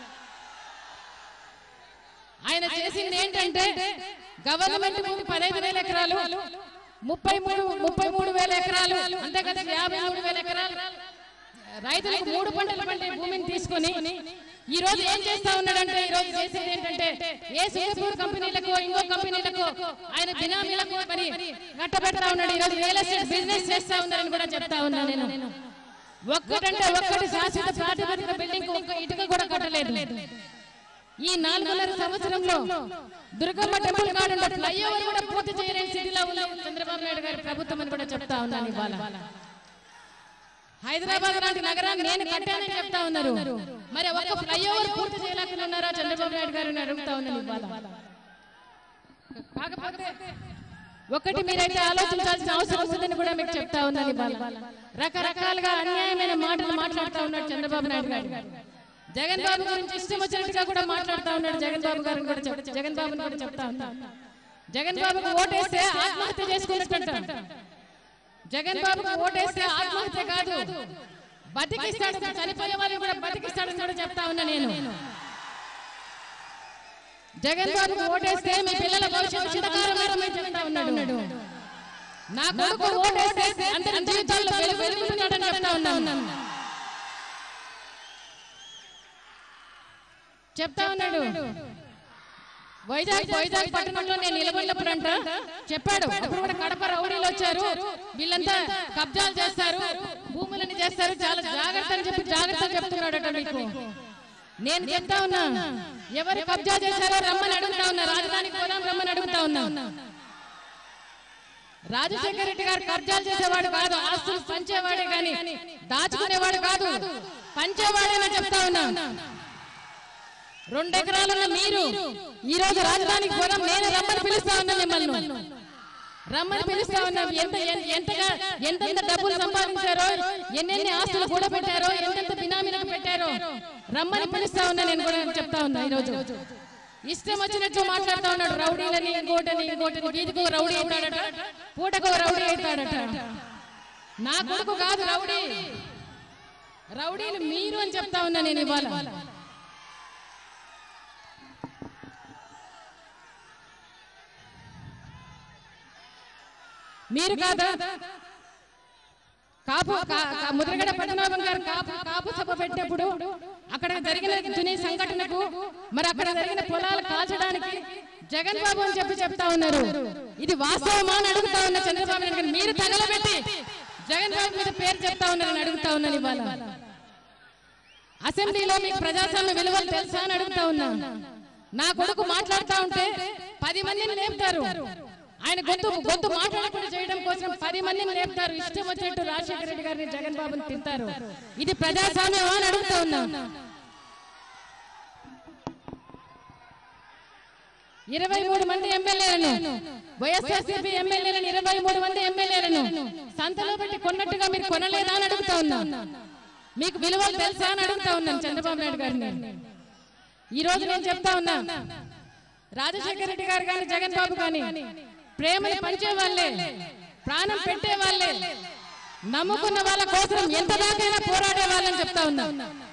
ఆయన చేసింది ఏంటంటే గవర్నమెంట్ భూమి పదహైదు వేల ఎకరాలు ముప్పై మూడు ముప్పై మూడు వేల ఎకరాలు అంతే కదా యాభై మూడు వేల ఎకరాలు రైతులకు మూడు పంటలు పండే భూమిని తీసుకొని ఈ రోజు ఏం చేస్తా ఉన్నాడంటే ఈ రోజు చేసేది ఏంటంటే ఏ సింగపూర్ కంపెనీలకు ఇంకో కంపెనీలకు ఆయన బినామీలకు మరి కట్టబెడతా ఉన్నాడు ఈ రోజు రియల్ ఎస్టేట్ బిజినెస్ చేస్తా ఉన్నారని కూడా చెప్తా ఉన్నా నేను ఒక్కటంటే ఒక్కటి శాశ్వత ప్రాతిపదిక బిల్డింగ్ ఒక్క ఇటుక కూడా కట్టలేదు ఈ నాలుగున్నర సంవత్సరంలో దుర్గమ్మ టెంపుల్ కాడ ఫ్లైఓవర్ కూడా పూర్తి చేయలేని స్థితిలో ఉంది చంద్రబాబు నాయుడు గారి ప్రభుత్వం అని కూడా చెప్తా ఉన్నాను ఇవాళ హైదరాబాద్ లాంటి నగరాన్ని నేను కట్టానని చెప్తా ఉన్నారు మరి ఒక్క ఫ్లైఓవర్ పూర్తి చేయలేకుండా ఉన్నారా చంద్రబాబు నాయుడు గారిని అడుగుతా ఉన్నాను ఇవాళ కాకపోతే ఒకటి మీరైతే ఆలోచించాల్సిన అవసరం ఉందని కూడా మీకు చెప్తా ఉన్నాను ఇవాళ రకరకాలుగా అన్యాయమైన మాటలు మాట్లాడుతా ఉన్నాడు చంద్రబాబు నాయుడు గారు జగన్ బాబు గురించి ఇష్టం వచ్చినట్టుగా కూడా మాట్లాడుతా ఉన్నాడు జగన్ బాబు గారిని కూడా చెప్- జగన్ బాబుని కూడా చెప్తా ఉన్నా జగన్ బాబుకు ఓటేస్తే ఆత్మహత్య చేసుకున్నట్టు జగన్ బాబుకు ఓటేస్తే ఆత్మహత్య కాదు బతికిస్తాడు చనిపోయే వాళ్ళని కూడా బతికిస్తాడని కూడా చెప్తా ఉన్నా నేను జగన్ బాబుకు ఓటేస్తే మీ పిల్లల భవిష్యత్తు అంధకారమని చెప్తా ఉన్నాడు నా కొడుకు ఓటేస్తే అందరి జీవితాల్లో వెలుగు వెలుగుతున్నాడని చెప్తా ఉన్నాను చెప్తా ఉన్నాడు వైజాగ్ వైజాగ్ పట్టణంలో నేను నిలబడినప్పుడు అంట చెప్పాడు అప్పుడు కూడా కడప రౌడీలు వచ్చారు వీళ్ళంతా కబ్జాలు చేస్తారు భూములని చేస్తారు చాలా జాగ్రత్త అని చెప్పి జాగ్రత్త చెప్తున్నాడట మీకు నేను చెప్తా ఉన్నా ఎవరు కబ్జా చేశారో రమ్మని అడుగుతా ఉన్నా రాజధానికి పోదాం రమ్మని అడుగుతా ఉన్నా రాజశేఖర రెడ్డి గారు కబ్జాలు చేసేవాడు కాదు ఆస్తులు పంచేవాడే గాని దాచుకునేవాడు కాదు పంచేవాడేనా చెప్తా ఉన్నా రెండు ఎకరాలున్న మీరు ఈ రోజు రాజధానికి పోదాం నేను రమ్మని పిలుస్తా ఉన్నా మిమ్మల్ని రమ్మని పిలుస్తా ఉన్నా ఎంత ఎన్- ఎంతగా ఎంతెంత డబ్బులు సంపాదించారో ఎన్నెన్ని ఆస్తులు కూడా పెట్టారో ఎంతెంత బినామీలకు పెట్టారో రమ్మని పిలుస్తా ఉన్నా నేను కూడా చెప్తా ఉన్నా ఈ రోజు ఇష్టం వచ్చినట్టు మాట్లాడుతా ఉన్నాడు రౌడీలని ఇంకోటని ఇంకోటని వీధికి ఒక రౌడీ అవుతాడట పూటకు ఒక రౌడీ అవుతాడట నా కొడుకు కాదు రౌడీ రౌడీలు మీరు అని చెప్తా ఉన్నా నేను ఇవాళ మీరు కాదా కాపు కా- కా- ముద్రగడ పద్మనాభం గారు కాపు కాపు సభ పెట్టినప్పుడు అక్కడ జరిగిన తుని సంఘటనకు మరి అక్కడ జరిగిన పొలాలు కాల్చడానికి జగన్ బాబు అని చెప్పి చెప్తా ఉన్నారు ఇది వాస్తవమా అని అడుగుతా ఉన్నా చంద్రబాబు నాయుడు గారు మీరు తగలబెట్టి జగన్ బాబు మీద పేరు చెప్తా ఉన్నారని అడుగుతా ఉన్నాను ఇవాళ అసెంబ్లీలో మీకు ప్రజాస్వామ్య విలువలు తెలుసా అని అడుగుతా ఉన్నా నా కొడుకు మాట్లాడుతా ఉంటే పది మందిని లేపుతారు ఆయన గొంతు గొంతు మాట్లాడకుండా చేయడం కోసం పది మందిని లేపుతారు ఇష్టం వచ్చినట్టు రాజశేఖర రెడ్డి గారిని జగన్ బాబుని తింటారు ఇది ప్రజాస్వామ్యం అని అడుగుతా ఉన్నా ఇరవై మూడు మంది ఎమ్మెల్యేలను వైఎస్ఆర్సీపీ ఎమ్మెల్యేలను ఇరవై మూడు మంది ఎమ్మెల్యేలను సంతలో పెట్టి కొన్నట్టుగా మీరు కొనలేదా అని అడుగుతా ఉన్నా మీకు విలువలు తెలుసా అని అడుగుతా ఉన్నాను చంద్రబాబు నాయుడు గారిని ఈ రోజు నేను చెప్తా ఉన్నా రాజశేఖర రెడ్డి గారు కానీ జగన్ బాబు కానీ ప్రేమని పంచే వాళ్ళే ప్రాణం పెట్టే వాళ్ళే నమ్ముకున్న వాళ్ళ కోసం ఎంత దాకైనా పోరాడే వాళ్ళని చెప్తా ఉన్నా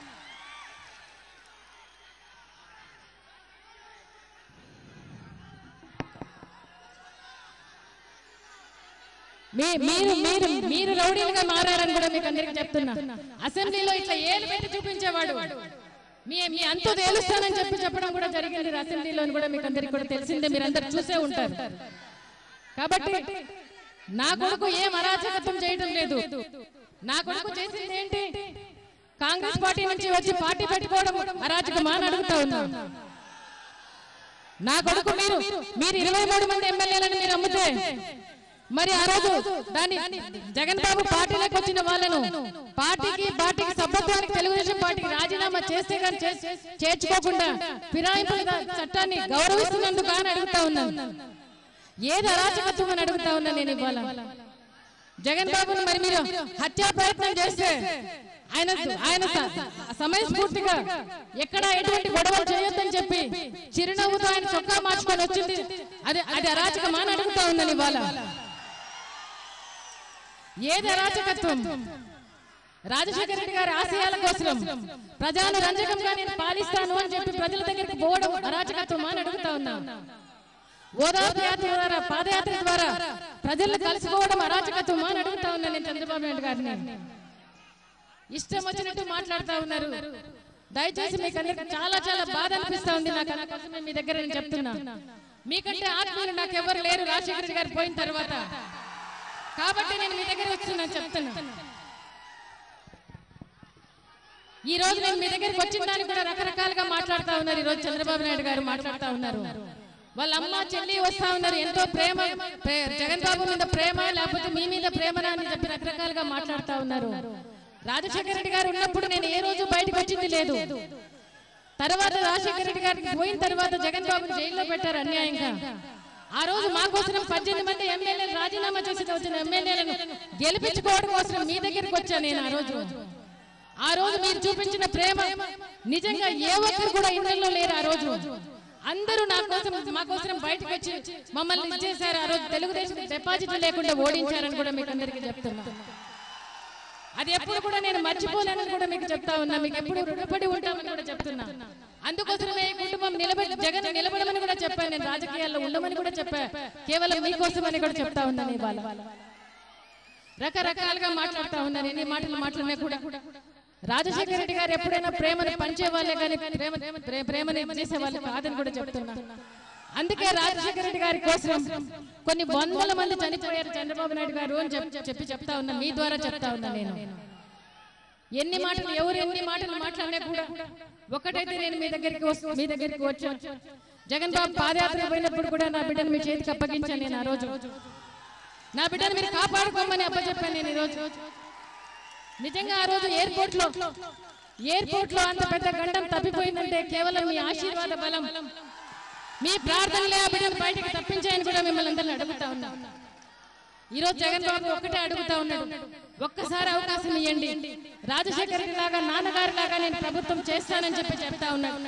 మీ- మీరు మీరు మీరు రౌడీలుగా మారారని కూడా మీకు అందరికీ చెప్తున్నా అసెంబ్లీలో ఇట్లా ఏలు పెట్టి చూపించేవాడు మీ మీ అంతు తేలుస్తానని చెప్పి చెప్పడం కూడా జరిగింది అసెంబ్లీలో కూడా మీకు అందరికీ కూడా తెలిసిందే మీరందరూ చూసే ఉంటారు కాబట్టి నా కొడుకు ఏం అరాచకత్వం చేయడం లేదు నా కొడుకు చేసింది ఏంటి కాంగ్రెస్ పార్టీ నుంచి వచ్చి పార్టీ పెట్టుకోవడం అరాచకమా అని అడుగుతా ఉన్నా నా కొడుకు మీరు మీరు ఇరవై మూడు మంది ఎమ్మెల్యేలను మీరు అమ్మితే మరి ఆ రోజు దాన్ని జగన్ బాబు పార్టీలోకి వచ్చిన వాళ్ళను పార్టీకి పార్టీకి సభ్యత్వానికి తెలుగుదేశం పార్టీకి రాజీనామా చేస్తే కానీ చే- చేర్చుకోకుండా ఫిరాయింపుల దా- చట్టాన్ని గౌరవిస్తున్నందుకు అని అడుగుతా ఉన్నాను ఏది అరాచకత్వం అని అడుగుతా ఉన్నా నేను ఇవాళ జగన్ బాబును మరి మీరు హత్యా ప్రయత్నం చేస్తే ఆయన ఆయన స- సమయస్ఫూర్తిగా ఎక్కడ ఎటువంటి గొడవలు చేయొద్దని చెప్పి చిరునవ్వుతో ఆయన చొక్కా మార్చుకొని వచ్చింది అది అది అరాచకమా అని అడుగుతా ఉన్నాను ఇవాళ ఏది అరాచకత్వం రాజశేఖర రెడ్డి గారి ఆశయాల కోసం ప్రజాను రంజకంగా నేను పాలిస్తాను అని చెప్పి ప్రజల దగ్గరికి పోవడం అరాచకత్వం అని అడుగుతా ఉన్నా ఓదార్పు యాత్ర ద్వారా పాదయాత్ర ద్వారా ప్రజలను కలుసుకోవడం అరాచకత్వం అని అడుగుతా ఉన్నా నేను చంద్రబాబు నాయుడు గారిని ఇష్టం వచ్చినట్టు మాట్లాడుతా ఉన్నారు దయచేసి మీకు అందరికి చాలా చాలా బాధ అనిపిస్తా ఉంది నాకు అందుకోసమే మీ దగ్గర నేను చెప్తున్నా మీకంటే ఆత్మీయులు నాకు ఎవరు లేరు రాజశేఖర రెడ్డి గారు పోయిన తర్వాత కాబట్టి నేను మీ దగ్గర వస్తున్నాను చెప్తున్నా ఈ రోజు నేను మీ దగ్గరికి వచ్చిన దానికి కూడా రకరకాలుగా మాట్లాడుతా ఉన్నారు ఈ రోజు చంద్రబాబు నాయుడు గారు మాట్లాడుతా ఉన్నారు వాళ్ళ అమ్మ చెల్లి వస్తా ఉన్నారు ఎంతో ప్రేమ ప్రే- జగన్ బాబు మీద ప్రేమ లేకపోతే మీ మీద ప్రేమ అని చెప్పి రకరకాలుగా మాట్లాడుతా ఉన్నారు రాజశేఖర రెడ్డి గారు ఉన్నప్పుడు నేను ఏ రోజు బయటకు వచ్చింది లేదు తర్వాత రాజశేఖర రెడ్డి గారికి పోయిన తర్వాత జగన్ బాబుని జైల్లో పెట్టారు అన్యాయంగా ఆ రోజు మా కోసం పద్దెనిమిది మంది ఎమ్మెల్యేలు రాజీనామా చేసి వచ్చిన ఎమ్మెల్యేలను గెలిపించుకోవడం కోసం మీ దగ్గరికి వచ్చాను నేను ఆ రోజు ఆ రోజు మీరు చూపించిన ప్రేమ నిజంగా ఏ ఒక్కరు కూడా ఇంట్లో లేరు ఆ రోజు అందరూ నా కోసం మా కోసం బయటకు వచ్చి మమ్మల్ని ఇచ్చేశారు ఆ రోజు తెలుగుదేశం డిపాజిట్ లేకుండా ఓడించారని కూడా మీకు అందరికీ చెప్తున్నా అది ఎప్పుడు కూడా నేను మర్చిపోలేనని కూడా మీకు చెప్తా ఉన్నా మీకు ఎప్పుడు రుణపడి ఉంటామని కూడా చెప్తున్నా అందుకోసమే ఈ కుటుంబం నిలబడి జగన్ నిలబడమని కూడా చెప్పాను నేను రాజకీయాల్లో ఉండమని కూడా చెప్పా కేవలం మీకోసమని కూడా చెప్తా ఉన్నాను ఇవాళ రకరకాలుగా మాట్లాడుతా ఉన్నాను ఎన్ని మాటలు మాట్లాడినా కూడా రాజశేఖర రెడ్డి గారు ఎప్పుడైనా ప్రేమను పంచే వాళ్ళే కానీ ప్రేమ ప్రే- ప్రేమని చేసే వాళ్ళు కాదని కూడా చెప్తున్నా అందుకే రాజశేఖర రెడ్డి గారి కోసం కొన్ని వందల మంది చనిపోయారు చంద్రబాబు నాయుడు గారు అని చెప్పి చెప్పి చెప్తా ఉన్నా మీ ద్వారా చెప్తా ఉన్నా నేను ఎన్ని మాటలు ఎవరు ఎన్ని మాటలు మాట్లాడినా కూడా ఒకటైతే నేను మీ దగ్గరికి వస్తు- మీ దగ్గరికి వచ్చాను జగన్ బాబు పాదయాత్ర పోయినప్పుడు కూడా నా బిడ్డను మీ చేతికి అప్పగించాను నేను ఆ రోజు నా బిడ్డను మీరు కాపాడుకోమని అప్పచెప్పాను నేను ఈ రోజు నిజంగా ఆ రోజు ఎయిర్పోర్ట్ లో ఎయిర్పోర్ట్ లో అంత పెద్ద గండం తప్పిపోయిందంటే కేవలం మీ ఆశీర్వాద బలం మీ ప్రార్థనలే ఆ బిడ్డను బయటకు తప్పించాయని కూడా మిమ్మల్ని అందరిని అడుగుతా ఉన్నా ఈ రోజు జగన్ బాబు ఒకటే అడుగుతా ఉన్నాడు ఒక్కసారి అవకాశం ఇవ్వండి రాజశేఖర రెడ్డి లాగా నాన్నగారి లాగా నేను ప్రభుత్వం చేస్తానని చెప్పి చెప్తా ఉన్నాడు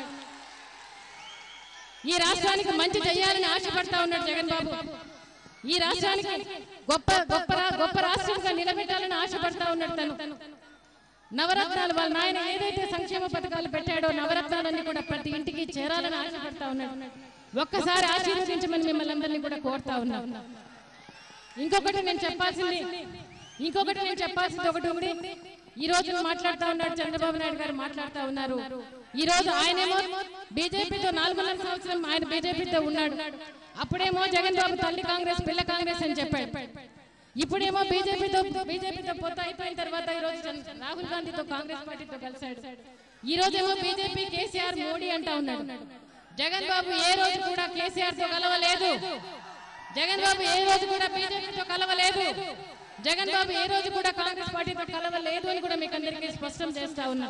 ఈ రాష్ట్రానికి మంచి చేయాలని ఆశపడతా ఉన్నాడు జగన్ బాబు ఈ రాష్ట్రానికి గొప్ప గొప్ప రా- గొప్ప రాష్ట్రంగా నిలబెట్టాలని ఆశపడతా ఉన్నాడు తను నవరత్నాలు వాళ్ళ నాయన ఏదైతే సంక్షేమ పథకాలు పెట్టాడో నవరత్నాలన్నీ కూడా ప్రతి ఇంటికి చేరాలని ఆశపడతా ఉన్నాడు ఒక్కసారి ఆశీర్వదించమని మిమ్మల్ని అందరినీ కూడా కోరుతా ఉన్నాం ఇంకొకటి నేను చెప్పాల్సింది ఇంకొకటి నేను చెప్పాల్సింది ఒకటి ఉంది ఈ రోజు మాట్లాడుతా ఉన్నాడు చంద్రబాబు నాయుడు గారు మాట్లాడుతా ఉన్నారు ఈ రోజు ఆయనేమో బీజేపీతో నాలుగున్నర సంవత్సరం ఆయన బీజేపీతో ఉన్నాడు అప్పుడేమో జగన్ బాబు తల్లి కాంగ్రెస్ పిల్ల కాంగ్రెస్ అని చెప్పాడు ఇప్పుడేమో బీజేపీతో బీజేపీతో పొత్తు అయిపోయిన తర్వాత ఈ రోజు చంద్ర- రాహుల్ గాంధీతో కాంగ్రెస్ పార్టీతో కలిశాడు ఈ రోజేమో బీజేపీ కేసీఆర్ మోడీ అంటా ఉన్నాడు జగన్ బాబు ఏ రోజు కూడా కేసీఆర్ తో కలవలేదు జగన్ బాబు ఏ రోజు కూడా బీజేపీతో కలవలేదు జగన్ బాబు ఏ రోజు కూడా కాంగ్రెస్ పార్టీతో కలవలేదు అని కూడా మీకు అందరికీ స్పష్టం చేస్తా ఉన్నా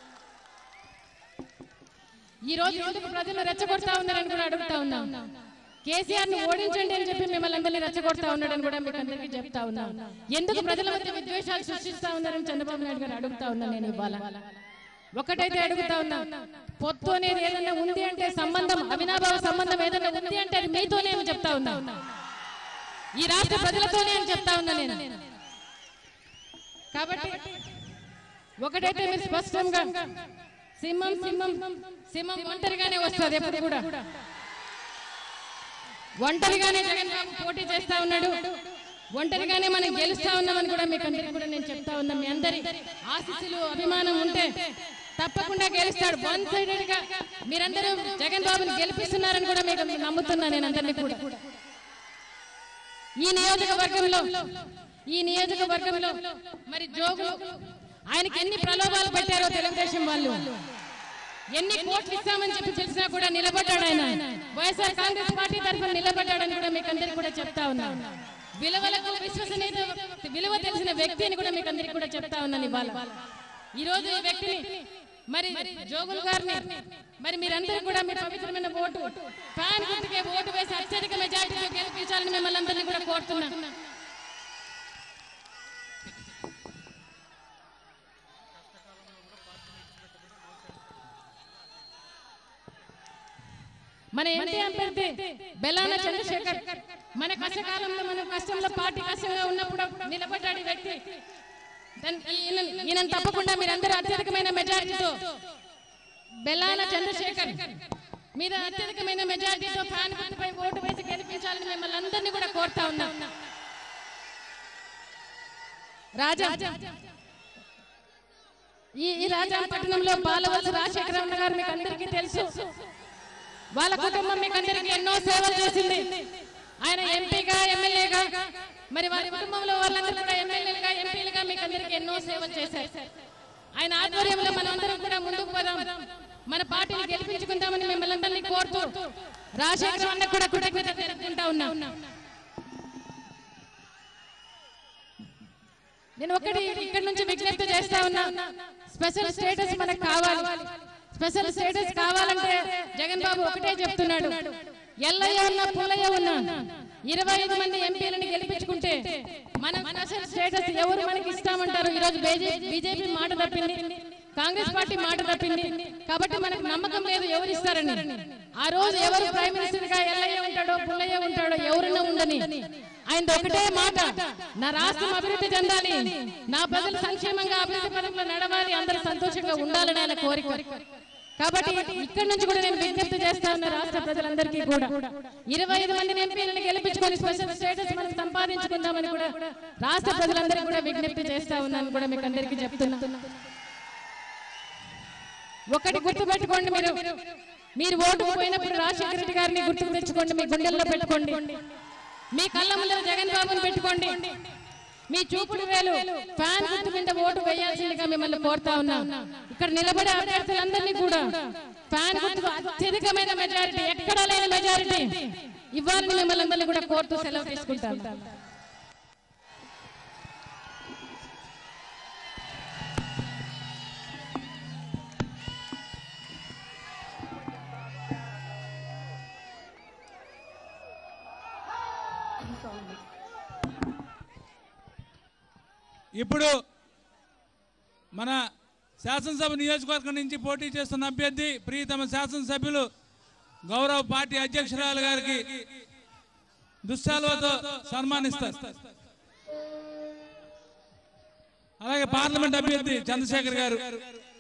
ఈ రోజు ఎందుకు ప్రజలు రెచ్చగొడతా ఉన్నారని కూడా అడుగుతా ఉన్నా కేసీఆర్ ని ఓడించండి అని చెప్పి మిమ్మల్ని అందరినీ రెచ్చగొడతా ఉన్నాడని కూడా మీకు అందరికీ చెప్తా ఉన్నా ఎందుకు ప్రజల మధ్య విద్వేషాలు సృష్టిస్తా ఉన్నారని చంద్రబాబు నాయుడు గారు అడుగుతా ఉన్నా నేను ఇవాళ ఒకటైతే అడుగుతా ఉన్నా పొత్తు అనేది ఏదన్నా ఉంది అంటే సంబంధం అవినాభావ సంబంధం ఏదన్నా ఉంది అంటే అది మీతోనే అని చెప్తా ఉన్నా ఈ రాష్ట్ర ప్రజలతోనే అని చెప్తా ఉన్నా నేను కాబట్టి ఒకటైతే మీరు స్పష్టంగా సింహం సింహం సింహం ఒంటరిగానే వస్తుంది ఎప్పుడు కూడా ఒంటరిగానే జగన్ బాబు పోటీ చేస్తా ఉన్నాడు ఒంటరిగానే మనం గెలుస్తా ఉన్నామని కూడా మీకు అందరికీ కూడా నేను చెప్తా ఉన్నా మీ అందరి ఆశీస్సులు అభిమానం ఉంటే తప్పకుండా గెలుస్తాడు వన్ సైడెడ్ గా మీరందరూ జగన్ బాబుని గెలిపిస్తున్నారని కూడా మీకు నమ్ముతున్నా నేను అందరినీ కూడా ఈ నియోజకవర్గంలో ఈ నియోజకవర్గంలో మరి జోగులు ఆయనకి ఎన్ని ప్రలోభాలు పెట్టారో తెలుగుదేశం వాళ్ళు ఎన్ని కోట్లు ఇస్తామని చెప్పి తెలిసినా కూడా నిలబడ్డాడు ఆయన వైఎస్ఆర్ కాంగ్రెస్ పార్టీ తరఫున నిలబడ్డాడని కూడా మీకు అందరికీ కూడా చెప్తా ఉన్నా విలువలకు విశ్వసనీయత విలువ తెలిసిన వ్యక్తిని కూడా మీకు అందరికీ కూడా చెప్తా ఉన్నాను ఇవాళ ఈ రోజు ఈ వ్యక్తిని మరి జోగుల్ గారిని మరి మీరందరూ కూడా మీ పవిత్రమైన ఓటు ఫ్యాన్ గుర్తుకే ఓటు వేసి అత్యధిక మెజార్టీతో గెలిపించాలని మిమ్మల్ని అందరినీ కూడా కోరుతున్నా మన ఎంపీ అభ్యర్థి బెల్లాన చంద్రశేఖర్ మన కష్టకాలంలో మనం కష్టంలో పార్టీ కష్టంగా ఉన్నప్పుడు నిలబడ్డాడు ఈ వ్యక్తి దాన్ని- ఈయన- ఈయనను తప్పకుండా మీరందరూ అత్యధికమైన మెజారిటీతో బెల్లాన చంద్రశేఖర్ మీద అత్యధికమైన మెజారిటీతో ఫ్యాన్ గుర్తుపై ఓటు వేసి గెలిపించాలని మిమ్మల్ని అందరినీ కూడా కోరుతా ఉన్నా రాజా ఈ ఈ రాజాపట్నంలో బాలవలస రాజశేఖర గారు మీకు అందరికీ తెలుసు వాళ్ళ కుటుంబం మీకు అందరికీ ఎన్నో సేవలు చేసింది ఆయన ఎంపీగా ఎమ్మెల్యేగా మరి వారి కుటుంబంలో వాళ్ళందరూ కూడా ఎమ్మెల్యేలుగా ఎంపీలుగా మీకు అందరికీ ఎన్నో సేవలు చేశారు ఆయన ఆధ్వర్యంలో మనం అందరం కూడా ముందుకు పోదాం మన పార్టీని గెలిపించుకుందామని మిమ్మల్ని అందరినీ కోరుతూ రాజశేఖర అన్న కూడా కృతజ్ఞత తెలుపుకుంటా ఉన్నా నేను ఒకటి ఇక్కడ నుంచి విజ్ఞప్తి చేస్తా ఉన్నా స్పెషల్ స్టేటస్ మనకు కావాలి స్పెషల్ స్టేటస్ కావాలంటే జగన్ బాబు ఒకటే చెప్తున్నాడు ఎల్లయ్య ఉన్నా పుల్లయ్య ఉన్నా ఇరవై ఐదు మంది ఎంపీలను గెలిపించుకుంటే మన స్పెషల్ స్టేటస్ ఎవరు మనకి ఇస్తామంటారు ఈ రోజు బీజేపీ మాట తప్పింది కాంగ్రెస్ పార్టీ మాట తప్పింది కాబట్టి మనకు నమ్మకం లేదు ఎవరు ఇస్తారని ఆ రోజు ఎవరు ప్రైమ్ మినిస్టర్ గా ఎల్లయ్య ఉంటాడో పుల్లయ్య ఉంటాడో ఎవరన్నా ఉండని ఆయన ఒకటే మాట నా రాష్ట్రం అభివృద్ధి చెందాలి నా ప్రజలు సంక్షేమంగా అభివృద్ధి పదంలో నడవాలి అందరూ సంతోషంగా ఉండాలని ఆయన కోరిక కాబట్టి ఇక్కడ నుంచి కూడా నేను విజ్ఞప్తి చేస్తా ఉన్న రాష్ట్ర ప్రజలందరికీ కూడా ఇరవై ఐదు మంది ఎంపీలను గెలిపించుకొని స్పెషల్ స్టేటస్ మనం సంపాదించుకుందామని కూడా రాష్ట్ర ప్రజలందరికీ కూడా విజ్ఞప్తి చేస్తా ఉన్నాను కూడా మీకు అందరికీ చెప్తున్నా ఒకటి గుర్తుపెట్టుకోండి మీరు మీరు ఓటుకు పోయినప్పుడు రాజశేఖర రెడ్డి గారిని గుర్తుకు తెచ్చుకోండి మీ గుండెల్లో పెట్టుకోండి మీ కళ్ళ ముందర జగన్ బాబుని పెట్టుకోండి మీ చూపుడు వేలు ఫ్యాన్ గుర్తు మీద ఓటు వేయాల్సిందిగా మిమ్మల్ని కోరుతా ఉన్నా ఇక్కడ నిలబడే అభ్యర్థులందరినీ కూడా ఫ్యాన్ గుర్తుకు అత్యధికమైన మెజారిటీ ఎక్కడా లేని మెజారిటీ ఇవ్వాలని మిమ్మల్ని అందరినీ కూడా కోరుతూ సెలవు తీసుకుంటాను ఇప్పుడు మన శాసనసభ నియోజకవర్గం నుంచి పోటీ చేస్తున్న అభ్యర్థి ప్రియతమ శాసనసభ్యులు గౌరవ పార్టీ అధ్యక్షురాలు గారికి దుశ్శాలతో సన్మానిస్తారు అలాగే పార్లమెంట్ అభ్యర్థి చంద్రశేఖర్ గారు